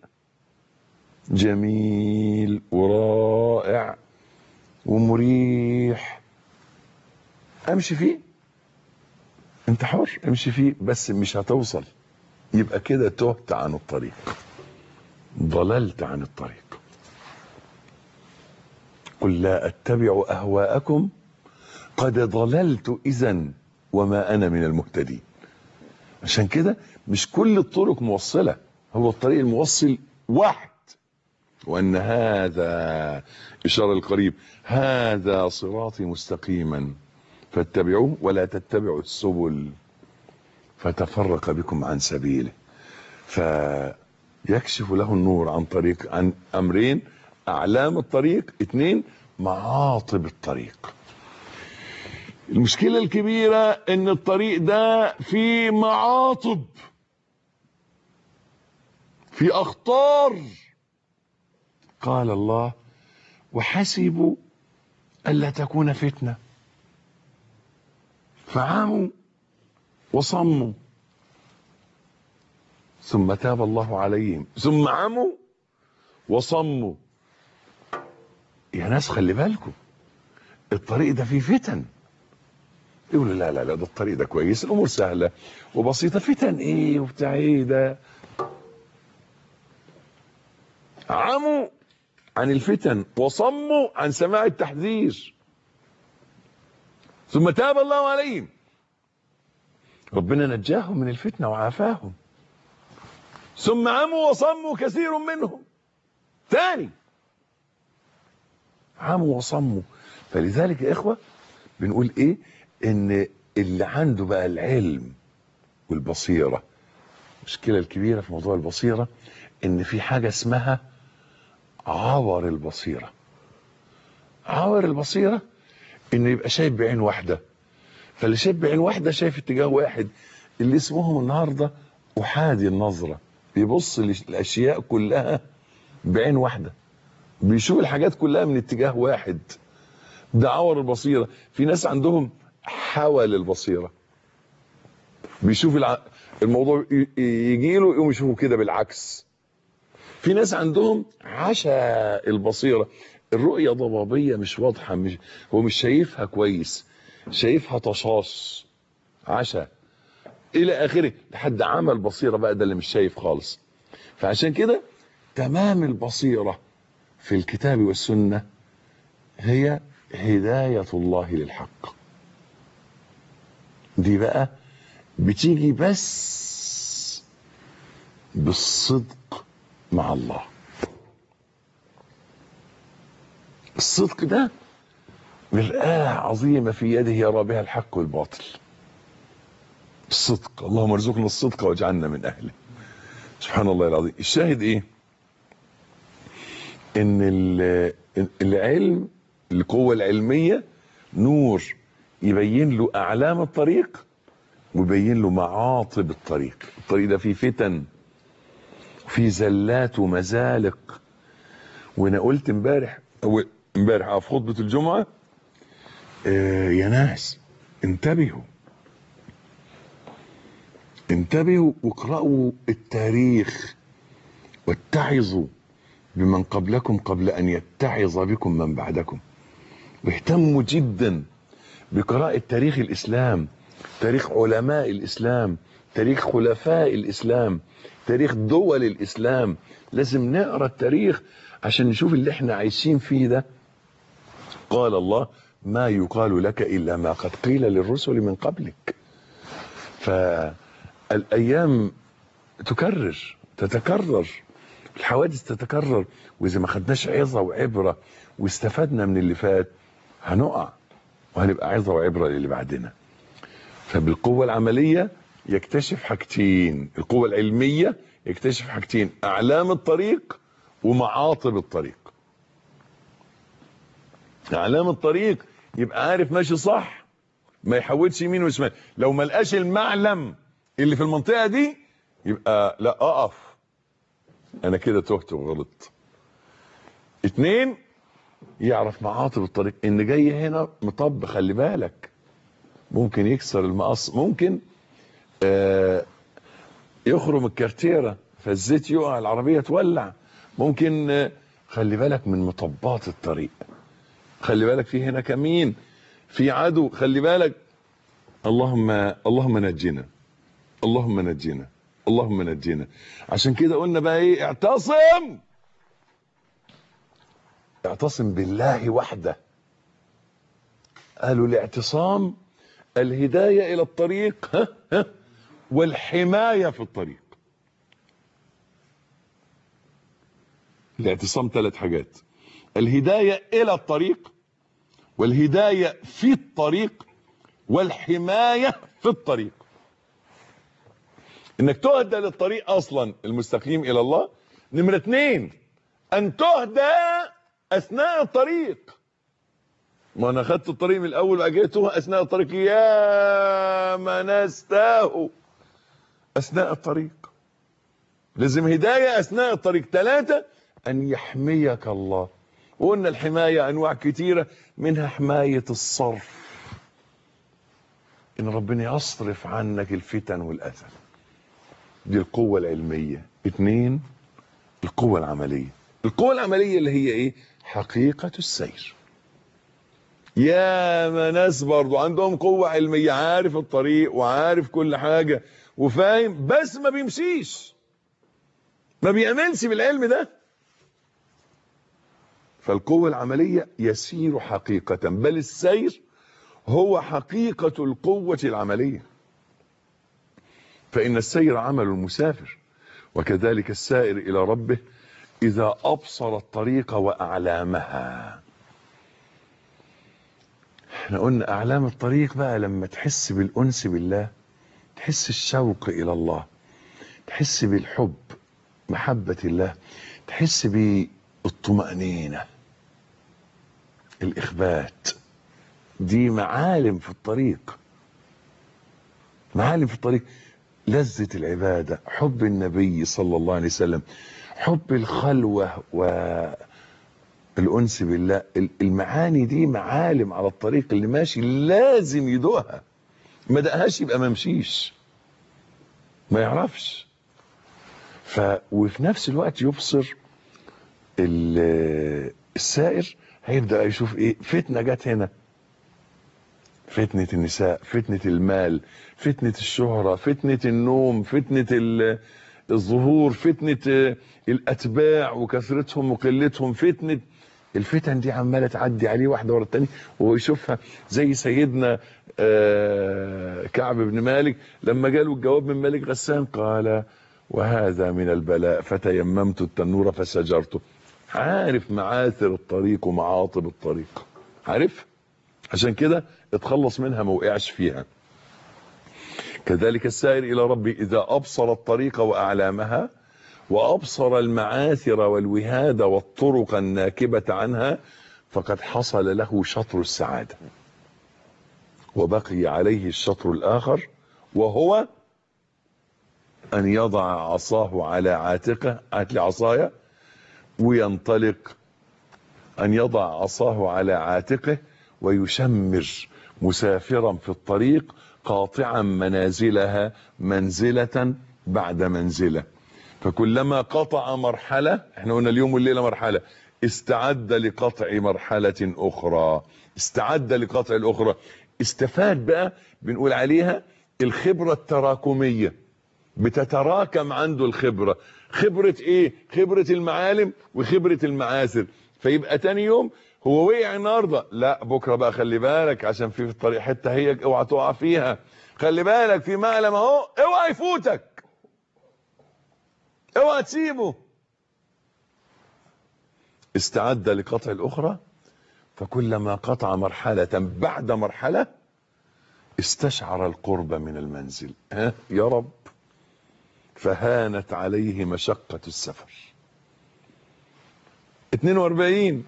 جميل ورائع ومريح امشي فيه انت حر امشي فيه بس مش هتوصل يبقى كده تهت عن الطريق ضللت عن الطريق قل لا اتبع اهواءكم قد ضللت اذا وما انا من المهتدين عشان كده مش كل الطرق موصله هو الطريق الموصل واحد وان هذا اشاره القريب هذا صراطي مستقيما فاتبعوه ولا تتبعوا السبل فتفرق بكم عن سبيله فيكشف له النور عن طريق عن امرين اعلام الطريق اثنين معاطب الطريق المشكلة الكبيرة ان الطريق ده فيه معاطب في اخطار قال الله وحسبوا الا تكون فتنه فعموا وصموا ثم تاب الله عليهم ثم عموا وصموا يا ناس خلي بالكم الطريق ده فيه فتن يقولوا لا لا لا ده الطريق ده كويس الامور سهله وبسيطه فتن ايه وبتاع ايه ده عموا عن الفتن وصموا عن سماع التحذير ثم تاب الله عليهم ربنا نجاهم من الفتنه وعافاهم ثم عموا وصموا كثير منهم ثاني عموا وصموا فلذلك يا اخوه بنقول ايه ان اللي عنده بقى العلم والبصيرة المشكلة الكبيرة في موضوع البصيرة ان في حاجة اسمها عور البصيرة عور البصيرة انه يبقى شايف بعين واحدة فاللي شايف بعين واحدة شايف اتجاه واحد اللي اسمهم النهاردة احادي النظرة بيبص للاشياء كلها بعين واحدة بيشوف الحاجات كلها من اتجاه واحد ده عور البصيرة في ناس عندهم حول البصيرة بيشوف الع... الموضوع يجي له يقوم يشوفه كده بالعكس في ناس عندهم عشا البصيرة الرؤية ضبابية مش واضحة مش هو مش شايفها كويس شايفها طشاش عشا الى اخره لحد عمل بصيرة بقى ده اللي مش شايف خالص فعشان كده تمام البصيرة في الكتاب والسنة هي هداية الله للحق دي بقى بتيجي بس بالصدق مع الله الصدق ده مرآة عظيمة في يده يرى بها الحق والباطل الصدق اللهم ارزقنا الصدق واجعلنا من أهله سبحان الله العظيم الشاهد ايه ان العلم القوة العلمية نور يبين له اعلام الطريق ويبين له معاطب الطريق الطريق ده فيه فتن وفيه زلات ومزالق وانا قلت امبارح او امبارح في خطبة الجمعة آه يا ناس انتبهوا انتبهوا واقرأوا التاريخ واتعظوا بمن قبلكم قبل ان يتعظ بكم من بعدكم واهتموا جدا بقراءة تاريخ الاسلام تاريخ علماء الاسلام تاريخ خلفاء الاسلام تاريخ دول الاسلام لازم نقرا التاريخ عشان نشوف اللي احنا عايشين فيه ده قال الله ما يقال لك الا ما قد قيل للرسل من قبلك فالايام تكرر تتكرر الحوادث تتكرر واذا ما خدناش عظه وعبره واستفدنا من اللي فات هنقع وهنبقى عظه وعبره للي بعدنا فبالقوه العمليه يكتشف حاجتين القوه العلميه يكتشف حاجتين اعلام الطريق ومعاطب الطريق اعلام الطريق يبقى عارف ماشي صح ما يحودش يمين وشمال لو ما لقاش المعلم اللي في المنطقه دي يبقى لا اقف انا كده تهت وغلط اتنين يعرف معاطب الطريق ان جاي هنا مطب خلي بالك ممكن يكسر المقص ممكن آه يخرم الكارتيرة فالزيت يقع العربية تولع ممكن آه خلي بالك من مطبات الطريق خلي بالك في هنا كمين في عدو خلي بالك اللهم اللهم نجنا اللهم نجنا اللهم نجنا عشان كده قلنا بقى ايه اعتصم اعتصم بالله وحده قالوا الاعتصام الهداية الى الطريق ها ها والحماية في الطريق الاعتصام ثلاث حاجات الهداية الى الطريق والهداية في الطريق والحماية في الطريق انك تهدى للطريق اصلا المستقيم الى الله نمرة اتنين ان تهدى اثناء الطريق ما انا خدت الطريق من الاول واجيته اثناء الطريق يا ما ناس تاهوا اثناء الطريق لازم هداية اثناء الطريق ثلاثة ان يحميك الله وقلنا الحماية انواع كتيرة منها حماية الصرف ان ربنا يصرف عنك الفتن والاذى دي القوة العلمية اتنين القوة العملية القوة العملية اللي هي ايه حقيقة السير يا ما ناس برضو عندهم قوة علمية عارف الطريق وعارف كل حاجة وفاهم بس ما بيمشيش ما بيأمنش بالعلم ده فالقوة العملية يسير حقيقة بل السير هو حقيقة القوة العملية فإن السير عمل المسافر وكذلك السائر إلى ربه إذا أبصر الطريق وأعلامها احنا قلنا اعلام الطريق بقى لما تحس بالانس بالله تحس الشوق الى الله تحس بالحب محبة الله تحس بالطمأنينة الإخبات دي معالم في الطريق معالم في الطريق لذة العبادة حب النبي صلى الله عليه وسلم حب الخلوة والأنس بالله المعاني دي معالم على الطريق اللي ماشي لازم يدوقها ما دقهاش يبقى ما مشيش ما يعرفش ف وفي نفس الوقت يبصر ال- السائر هيبدأ يشوف ايه فتنة جت هنا فتنة النساء فتنة المال فتنة الشهرة فتنة النوم فتنة ال- الظهور فتنة آه، الأتباع وكثرتهم وقلتهم فتنة الفتن دي عمالة تعدي عليه واحدة ورا التانية وهو يشوفها زي سيدنا آه، كعب بن مالك لما جاله الجواب من مالك غسان قال وهذا من البلاء فتيممت التنور فسجرته عارف معاثر الطريق ومعاطب الطريق عارف عشان كده اتخلص منها ما وقعش فيها كذلك السائر الى ربي اذا ابصر الطريق واعلامها وابصر المعاثر والوهاد والطرق الناكبه عنها فقد حصل له شطر السعاده وبقي عليه الشطر الاخر وهو ان يضع عصاه على عاتقه هات لي عصايه وينطلق ان يضع عصاه على عاتقه ويشمر مسافرا في الطريق قاطعا منازلها منزله بعد منزله فكلما قطع مرحله احنا قلنا اليوم والليله مرحله استعد لقطع مرحله اخرى استعد لقطع الاخرى استفاد بقى بنقول عليها الخبره التراكميه بتتراكم عنده الخبرة خبرة ايه خبرة المعالم وخبرة المعاثر فيبقى تاني يوم هو وقع النهارده لا بكره بقى خلي بالك عشان في في الطريق حته هي اوعى تقع فيها خلي بالك في معلم اهو اوعى يفوتك اوعى تسيبه استعد لقطع الاخرى فكلما قطع مرحله بعد مرحله استشعر القرب من المنزل ها يا رب فهانت عليه مشقة السفر 42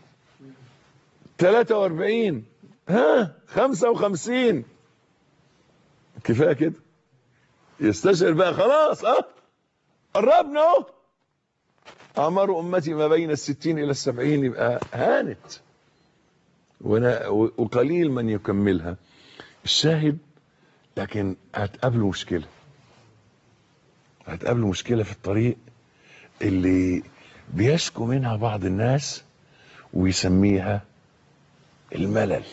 43 ها 55 كفايه كده يستشعر بقى خلاص اه قربنا اهو اعمار امتي ما بين الستين الى السبعين يبقى هانت وأنا وقليل من يكملها الشاهد لكن هتقابله مشكله هتقابله مشكلة في الطريق اللي بيشكو منها بعض الناس ويسميها الملل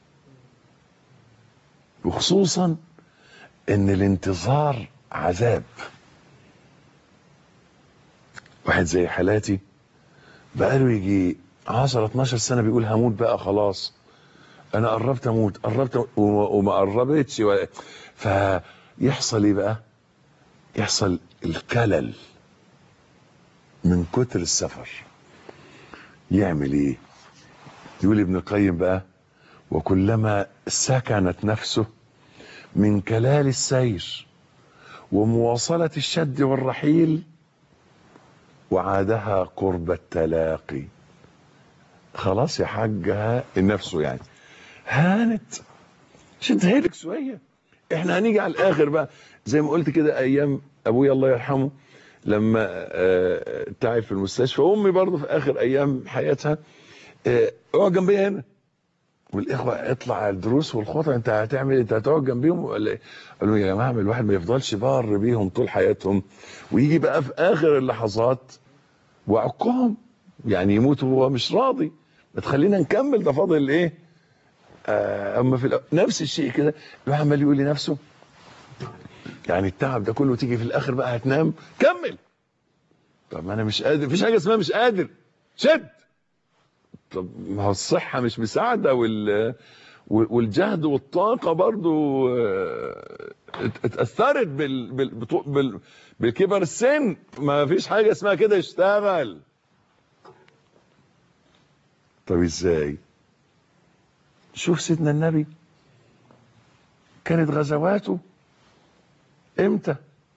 وخصوصا ان الانتظار عذاب واحد زي حالاتي بقاله يجي 10 12 سنة بيقول هموت بقى خلاص انا قربت اموت قربت أموت وما وما قربتش ولا- فيحصل ايه بقى يحصل الكلل من كتر السفر يعمل ايه يقول ابن القيم بقى وكلما سكنت نفسه من كلال السير ومواصلة الشد والرحيل وعادها قرب التلاقي خلاص يا حاجها نفسه يعني هانت شد هيلك شويه احنا هنيجي على الاخر بقى زي ما قلت كده ايام ابويا الله يرحمه لما آه، تعب في المستشفى وامي برضه في اخر ايام حياتها آه، اقعد جنبي هنا والاخوه اطلع على الدروس والخطب انت هتعمل إيه؟ انت هتقعد جنبيهم ولا ايه؟ قالوا يا جماعه ما الواحد ما يفضلش بار بيهم طول حياتهم ويجي بقى في اخر اللحظات وعقهم يعني يموت وهو مش راضي ما تخلينا نكمل ده فاضل ايه؟ آه اما في الأ- نفس الشيء كده الواحد عمال يقول لنفسه يعني التعب ده كله تيجي في الاخر بقى هتنام كمل طب ما انا مش قادر مفيش حاجه اسمها مش قادر شد طب ما هو الصحه مش مساعده وال والجهد والطاقه برضو آه، ات- اتاثرت بال... بال... بطو- بال... بالكبر السن ما فيش حاجه اسمها كده اشتغل طب ازاي شوف سيدنا النبي كانت غزواته امتى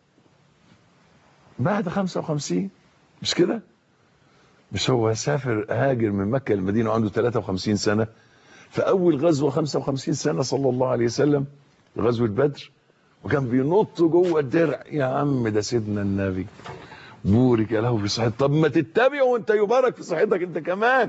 بعد 55 مش كده مش هو سافر هاجر من مكة للمدينة وعنده 53 سنة فأول غزوة 55 سنة صلى الله عليه وسلم غزوة بدر وكان بينط جوه الدرع يا عم ده سيدنا النبي بورك له في صحته طب ما تتبعه وانت يبارك في صحتك انت كمان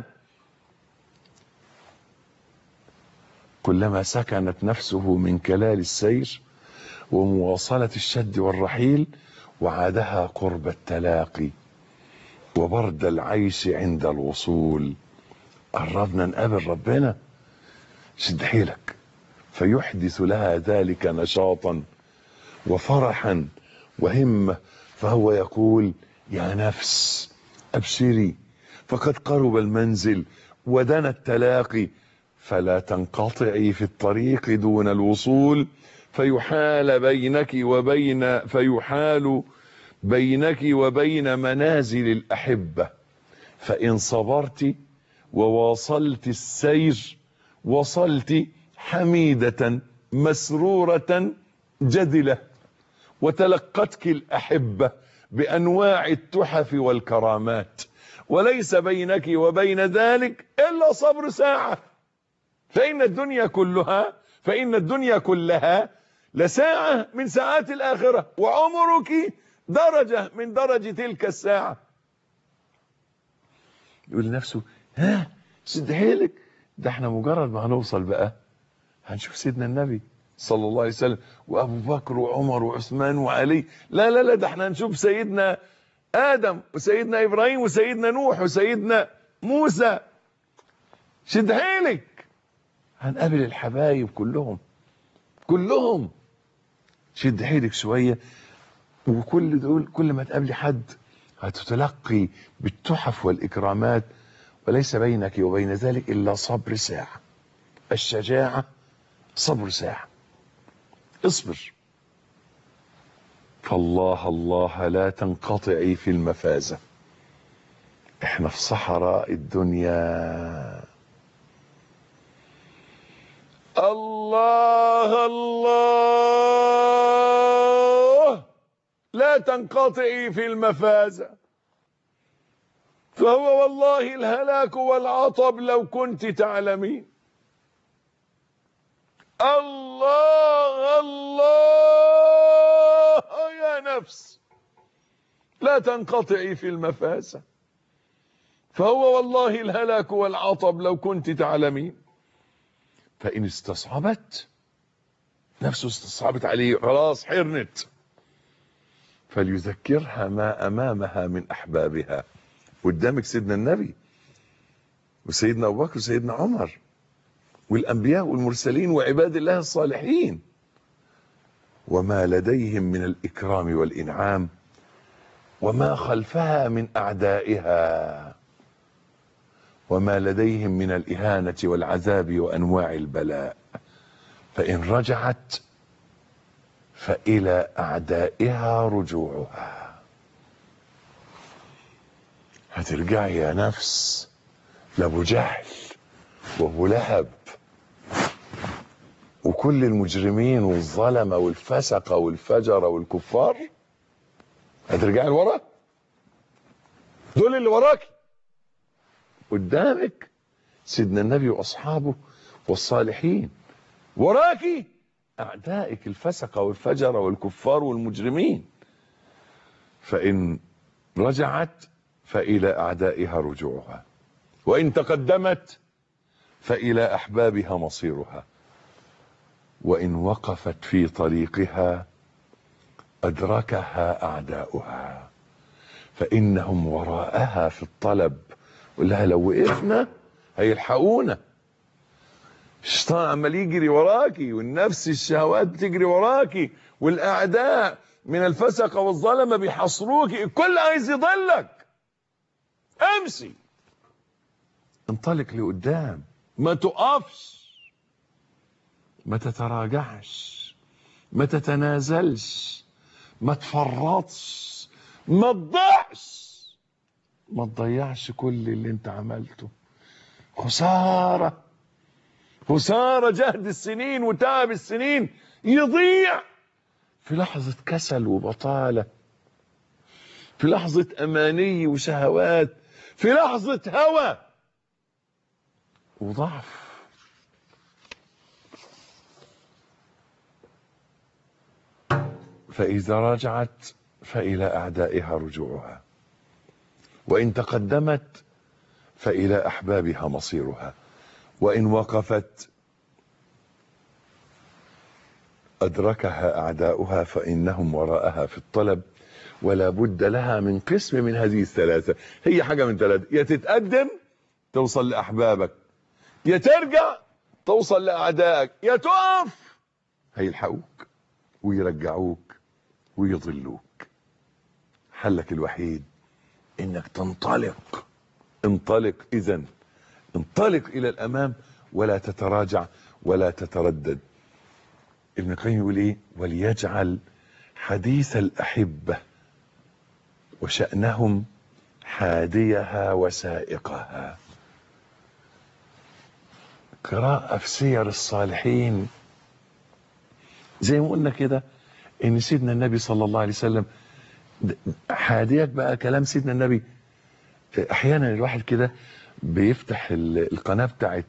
كلما سكنت نفسه من كلال السير ومواصلة الشد والرحيل وعادها قرب التلاقي وبرد العيش عند الوصول قربنا نقابل ربنا شد حيلك فيحدث لها ذلك نشاطا وفرحا وهمة فهو يقول يا نفس أبشري فقد قرب المنزل ودنا التلاقي فلا تنقطعي في الطريق دون الوصول فيحال بينك وبين فيحال بينك وبين منازل الأحبة فإن صبرت وواصلت السير وصلت حميدة مسرورة جدلة وتلقتك الأحبة بأنواع التحف والكرامات وليس بينك وبين ذلك إلا صبر ساعة فإن الدنيا كلها فإن الدنيا كلها لساعة من ساعات الآخرة وعمرك درجة من درج تلك الساعة يقول لنفسه ها سد حيلك ده احنا مجرد ما هنوصل بقى هنشوف سيدنا النبي صلى الله عليه وسلم وابو بكر وعمر وعثمان وعلي لا لا لا ده احنا هنشوف سيدنا ادم وسيدنا ابراهيم وسيدنا نوح وسيدنا موسى شد حيلك هنقابل الحبايب كلهم كلهم شد حيلك شويه وكل دول كل ما تقابلي حد هتتلقي بالتحف والاكرامات وليس بينك وبين ذلك الا صبر ساعه الشجاعه صبر ساعه اصبر فالله الله لا تنقطعي في المفازة احنا في صحراء الدنيا الله الله لا تنقطعي في المفازة فهو والله الهلاك والعطب لو كنت تعلمين الله الله يا نفس لا تنقطعي في المفاسة فهو والله الهلاك والعطب لو كنت تعلمين فإن استصعبت نفسه استصعبت عليه خلاص حرنت فليذكرها ما أمامها من أحبابها قدامك سيدنا النبي وسيدنا أبو بكر وسيدنا عمر والأنبياء والمرسلين وعباد الله الصالحين وما لديهم من الإكرام والإنعام وما خلفها من أعدائها وما لديهم من الإهانة والعذاب وأنواع البلاء فإن رجعت فإلى أعدائها رجوعها هترجعي يا نفس لأبو جهل وابو لهب وكل المجرمين والظلمة والفسقة والفجرة والكفار هترجعي لورا دول اللي وراك قدامك سيدنا النبي واصحابه والصالحين وراكي اعدائك الفسقة والفجرة والكفار والمجرمين فان رجعت فالى اعدائها رجوعها وان تقدمت فإلى أحبابها مصيرها وإن وقفت في طريقها أدركها أعداؤها فإنهم وراءها في الطلب لها لو وقفنا هيلحقونا الشيطان عمال يجري وراكي والنفس الشهوات بتجري وراكي والأعداء من الفسقة والظلمة بيحصروكي الكل عايز يضلك امشي انطلق لقدام ما تقفش ما تتراجعش ما تتنازلش ما تفرطش ما تضيعش ما تضيعش كل اللي انت عملته خسارة خسارة جهد السنين وتعب السنين يضيع في لحظة كسل وبطالة في لحظة أماني وشهوات في لحظة هوى وضعف فإذا رجعت فإلى أعدائها رجوعها وإن تقدمت فإلى أحبابها مصيرها وإن وقفت أدركها أعداؤها فإنهم وراءها في الطلب ولا بد لها من قسم من هذه الثلاثة هي حاجة من ثلاثة يا تتقدم توصل لأحبابك يا ترجع توصل لأعدائك يا تقف هيلحقوك ويرجعوك ويضلوك حلك الوحيد انك تنطلق انطلق اذا انطلق الى الامام ولا تتراجع ولا تتردد ابن القيم يقول ايه وليجعل حديث الاحبه وشانهم حاديها وسائقها قراءة في سير الصالحين زي ما قلنا كده ان سيدنا النبي صلى الله عليه وسلم حاديك بقى كلام سيدنا النبي احيانا الواحد كده بيفتح القناة بتاعت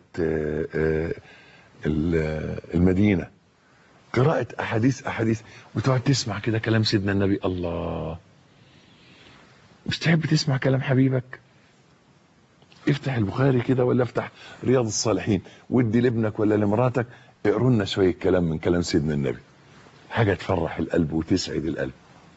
المدينة قراءة احاديث احاديث وتقعد تسمع كده كلام سيدنا النبي الله مش تحب تسمع كلام حبيبك افتح البخاري كده ولا افتح رياض الصالحين ودي لابنك ولا لمراتك اقروا لنا شويه كلام من كلام سيدنا النبي حاجه تفرح القلب وتسعد القلب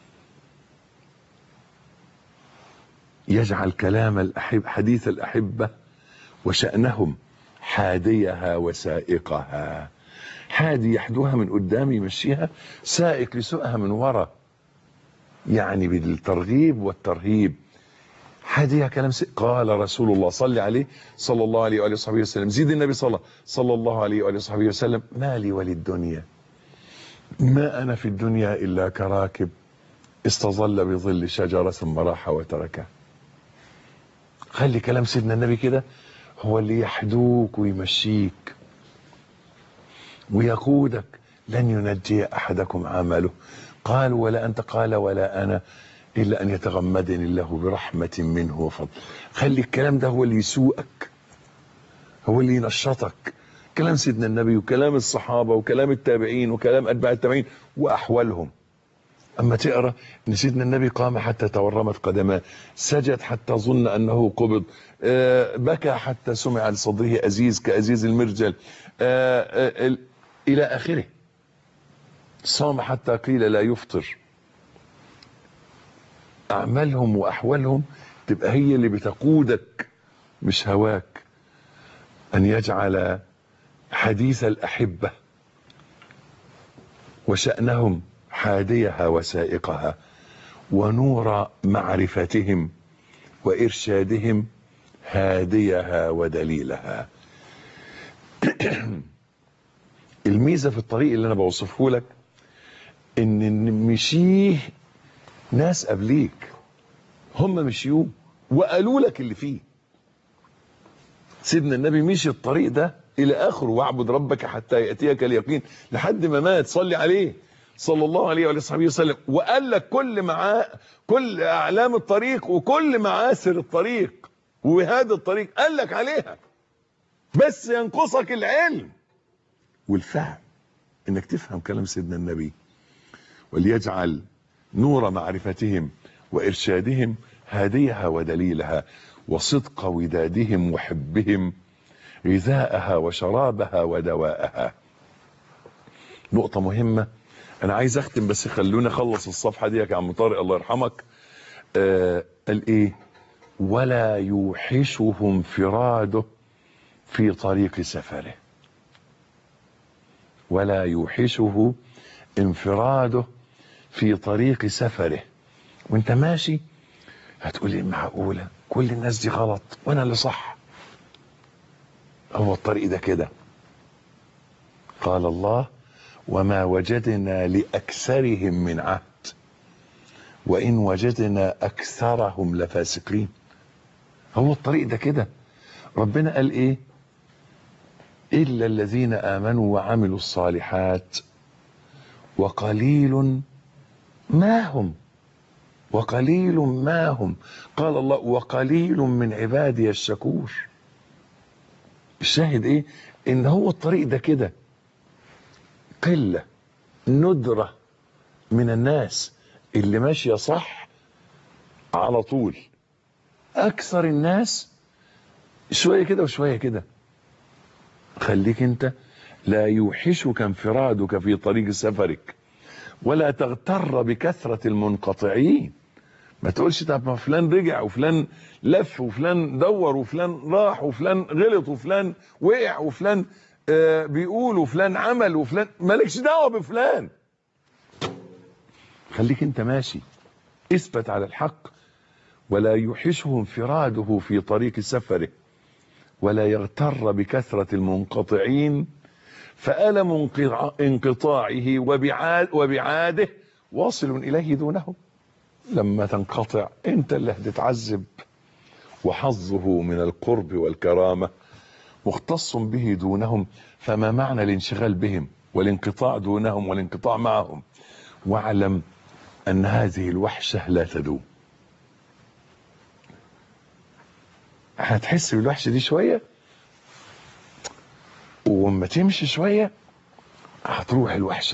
يجعل كلام الأحب حديث الأحبة وشأنهم حاديها وسائقها حادي يحدوها من قدام يمشيها سائق يسوقها من ورا يعني بالترغيب والترهيب حاديها كلام سي... قال رسول الله صلى عليه صلى الله عليه وآله وصحبه وسلم زيد النبي صلى صلى الله عليه وآله وصحبه وسلم ما لي وللدنيا ما أنا في الدنيا إلا كراكب استظل بظل شجرة ثم راح وتركها خلي كلام سيدنا النبي كده هو اللي يحدوك ويمشيك ويقودك لن ينجي أحدكم عمله قال ولا أنت قال ولا أنا إلا أن يتغمدني الله برحمة منه وفضل خلي الكلام ده هو اللي يسوقك هو اللي ينشطك كلام سيدنا النبي وكلام الصحابة وكلام التابعين وكلام أتباع التابعين وأحوالهم أما تقرأ أن سيدنا النبي قام حتى تورمت قدماه سجد حتى ظن أنه قبض آه بكى حتى سمع لصدره أزيز كأزيز المرجل آه آه إلى آخره صام حتى قيل لا يفطر أعمالهم وأحوالهم تبقى هي اللي بتقودك مش هواك أن يجعل حديث الأحبة وشأنهم حاديها وسائقها ونور معرفتهم وإرشادهم هاديها ودليلها الميزة في الطريق اللي أنا بوصفه لك إن مشيه ناس قبليك هم مشيوه وقالوا لك اللي فيه سيدنا النبي مشي الطريق ده إلى آخره واعبد ربك حتى يأتيك اليقين لحد ما مات صلي عليه صلى الله عليه وعلى صحبه وسلم وقال لك كل معاه كل اعلام الطريق وكل معاسر الطريق وهذا الطريق قال لك عليها بس ينقصك العلم والفهم انك تفهم كلام سيدنا النبي وليجعل نور معرفتهم وارشادهم هاديها ودليلها وصدق ودادهم وحبهم غذاءها وشرابها ودواءها نقطة مهمة انا عايز اختم بس خلوني اخلص الصفحه دي يا عم طارق الله يرحمك آه قال ايه ولا يوحشه انفراده في طريق سفره ولا يوحشه انفراده في طريق سفره وانت ماشي هتقول ايه معقوله كل الناس دي غلط وانا اللي صح هو الطريق ده كده قال الله وما وجدنا لأكثرهم من عهد وإن وجدنا أكثرهم لفاسقين هو الطريق ده كده ربنا قال إيه إلا الذين آمنوا وعملوا الصالحات وقليل ما هم وقليل ما هم قال الله وقليل من عبادي الشكور الشاهد ايه ان هو الطريق ده كده قلة ندرة من الناس اللي ماشية صح على طول اكثر الناس شوية كده وشوية كده خليك انت لا يوحشك انفرادك في طريق سفرك ولا تغتر بكثرة المنقطعين ما تقولش طب ما فلان رجع وفلان لف وفلان دور وفلان راح وفلان غلط وفلان وقع وفلان آه بيقول وفلان عمل وفلان مالكش دعوه بفلان خليك انت ماشي اثبت على الحق ولا يوحشه انفراده في طريق سفره ولا يغتر بكثرة المنقطعين فألم انقطاع- انقطاعه وبعاد وبعاده واصل إليه دونهم لما تنقطع انت اللي هتتعذب وحظه من القرب والكرامة مختص به دونهم فما معنى الانشغال بهم والانقطاع دونهم والانقطاع معهم واعلم ان هذه الوحشة لا تدوم هتحس بالوحشة دي شوية وما تمشي شوية هتروح الوحشة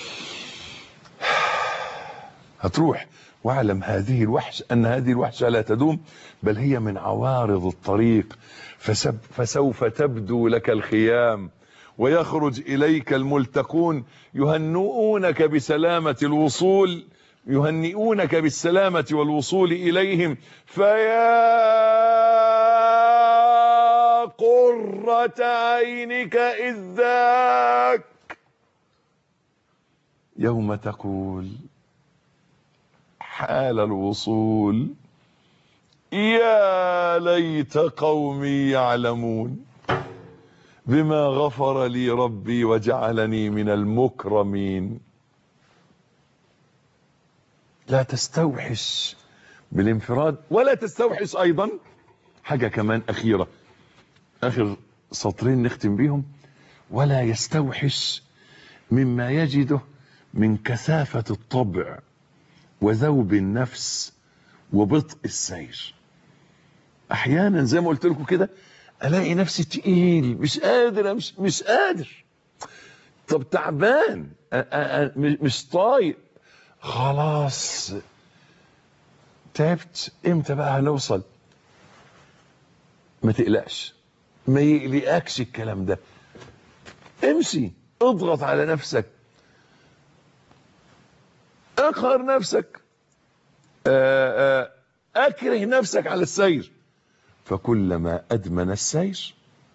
هتروح واعلم هذه الوحشة أن هذه الوحشة لا تدوم بل هي من عوارض الطريق فسب فسوف تبدو لك الخيام ويخرج إليك الملتقون يهنئونك بسلامة الوصول يهنئونك بالسلامة والوصول إليهم فيا قرة عينك إذ ذاك يوم تقول حال الوصول يا ليت قومي يعلمون بما غفر لي ربي وجعلني من المكرمين لا تستوحش بالانفراد ولا تستوحش ايضا حاجة كمان اخيرة اخر سطرين نختم بيهم ولا يستوحش مما يجده من كثافة الطبع وذوب النفس وبطء السير احيانا زي ما قلت لكم كده الاقي نفسي تقيل مش قادر مش مش قادر طب تعبان أ- أ- أ- مش طايق خلاص تعبت امتى بقى هنوصل ما تقلقش ما يقلقكش الكلام ده امشي اضغط على نفسك اقهر نفسك آه، آه، اكره نفسك على السير فكلما ادمن السير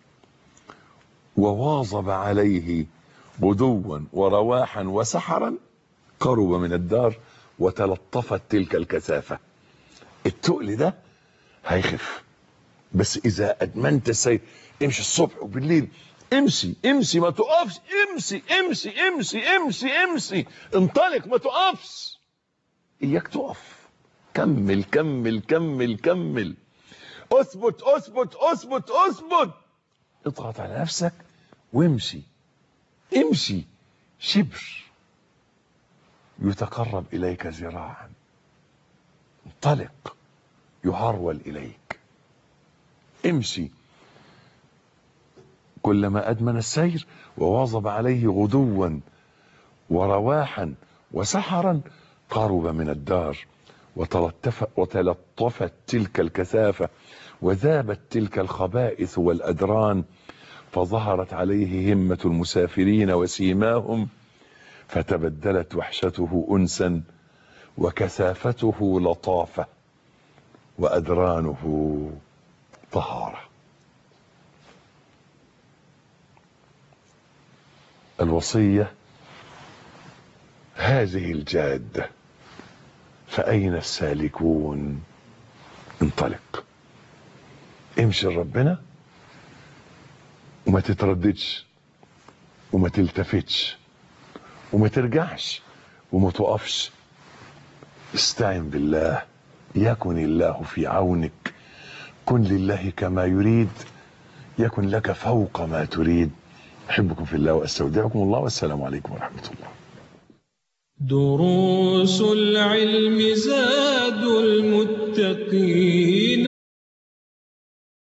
وواظب عليه غدوا ورواحا وسحرا قرب من الدار وتلطفت تلك الكثافة التقل ده هيخف بس اذا ادمنت السير امشي الصبح وبالليل امشي امشي ما تقفش امشي امشي امشي امشي امشي انطلق ما تقفش اياك تقف كمل كمل كمل كمل اثبت اثبت اثبت اثبت اضغط على نفسك وامشي امشي شبر يتقرب اليك ذراعا انطلق يهرول اليك امشي كلما ادمن السير وواظب عليه غدوا ورواحا وسحرا قرب من الدار وتلطف وتلطفت تلك الكثافة وذابت تلك الخبائث والأدران فظهرت عليه همة المسافرين وسيماهم فتبدلت وحشته أنسا وكثافته لطافة وأدرانه طهارة الوصية هذه الجادة فأين السالكون انطلق امشي لربنا وما تترددش وما تلتفتش وما ترجعش وما تقفش استعن بالله يكن الله في عونك كن لله كما يريد يكن لك فوق ما تريد احبكم في الله واستودعكم الله والسلام عليكم ورحمه الله دروس العلم زاد المتقين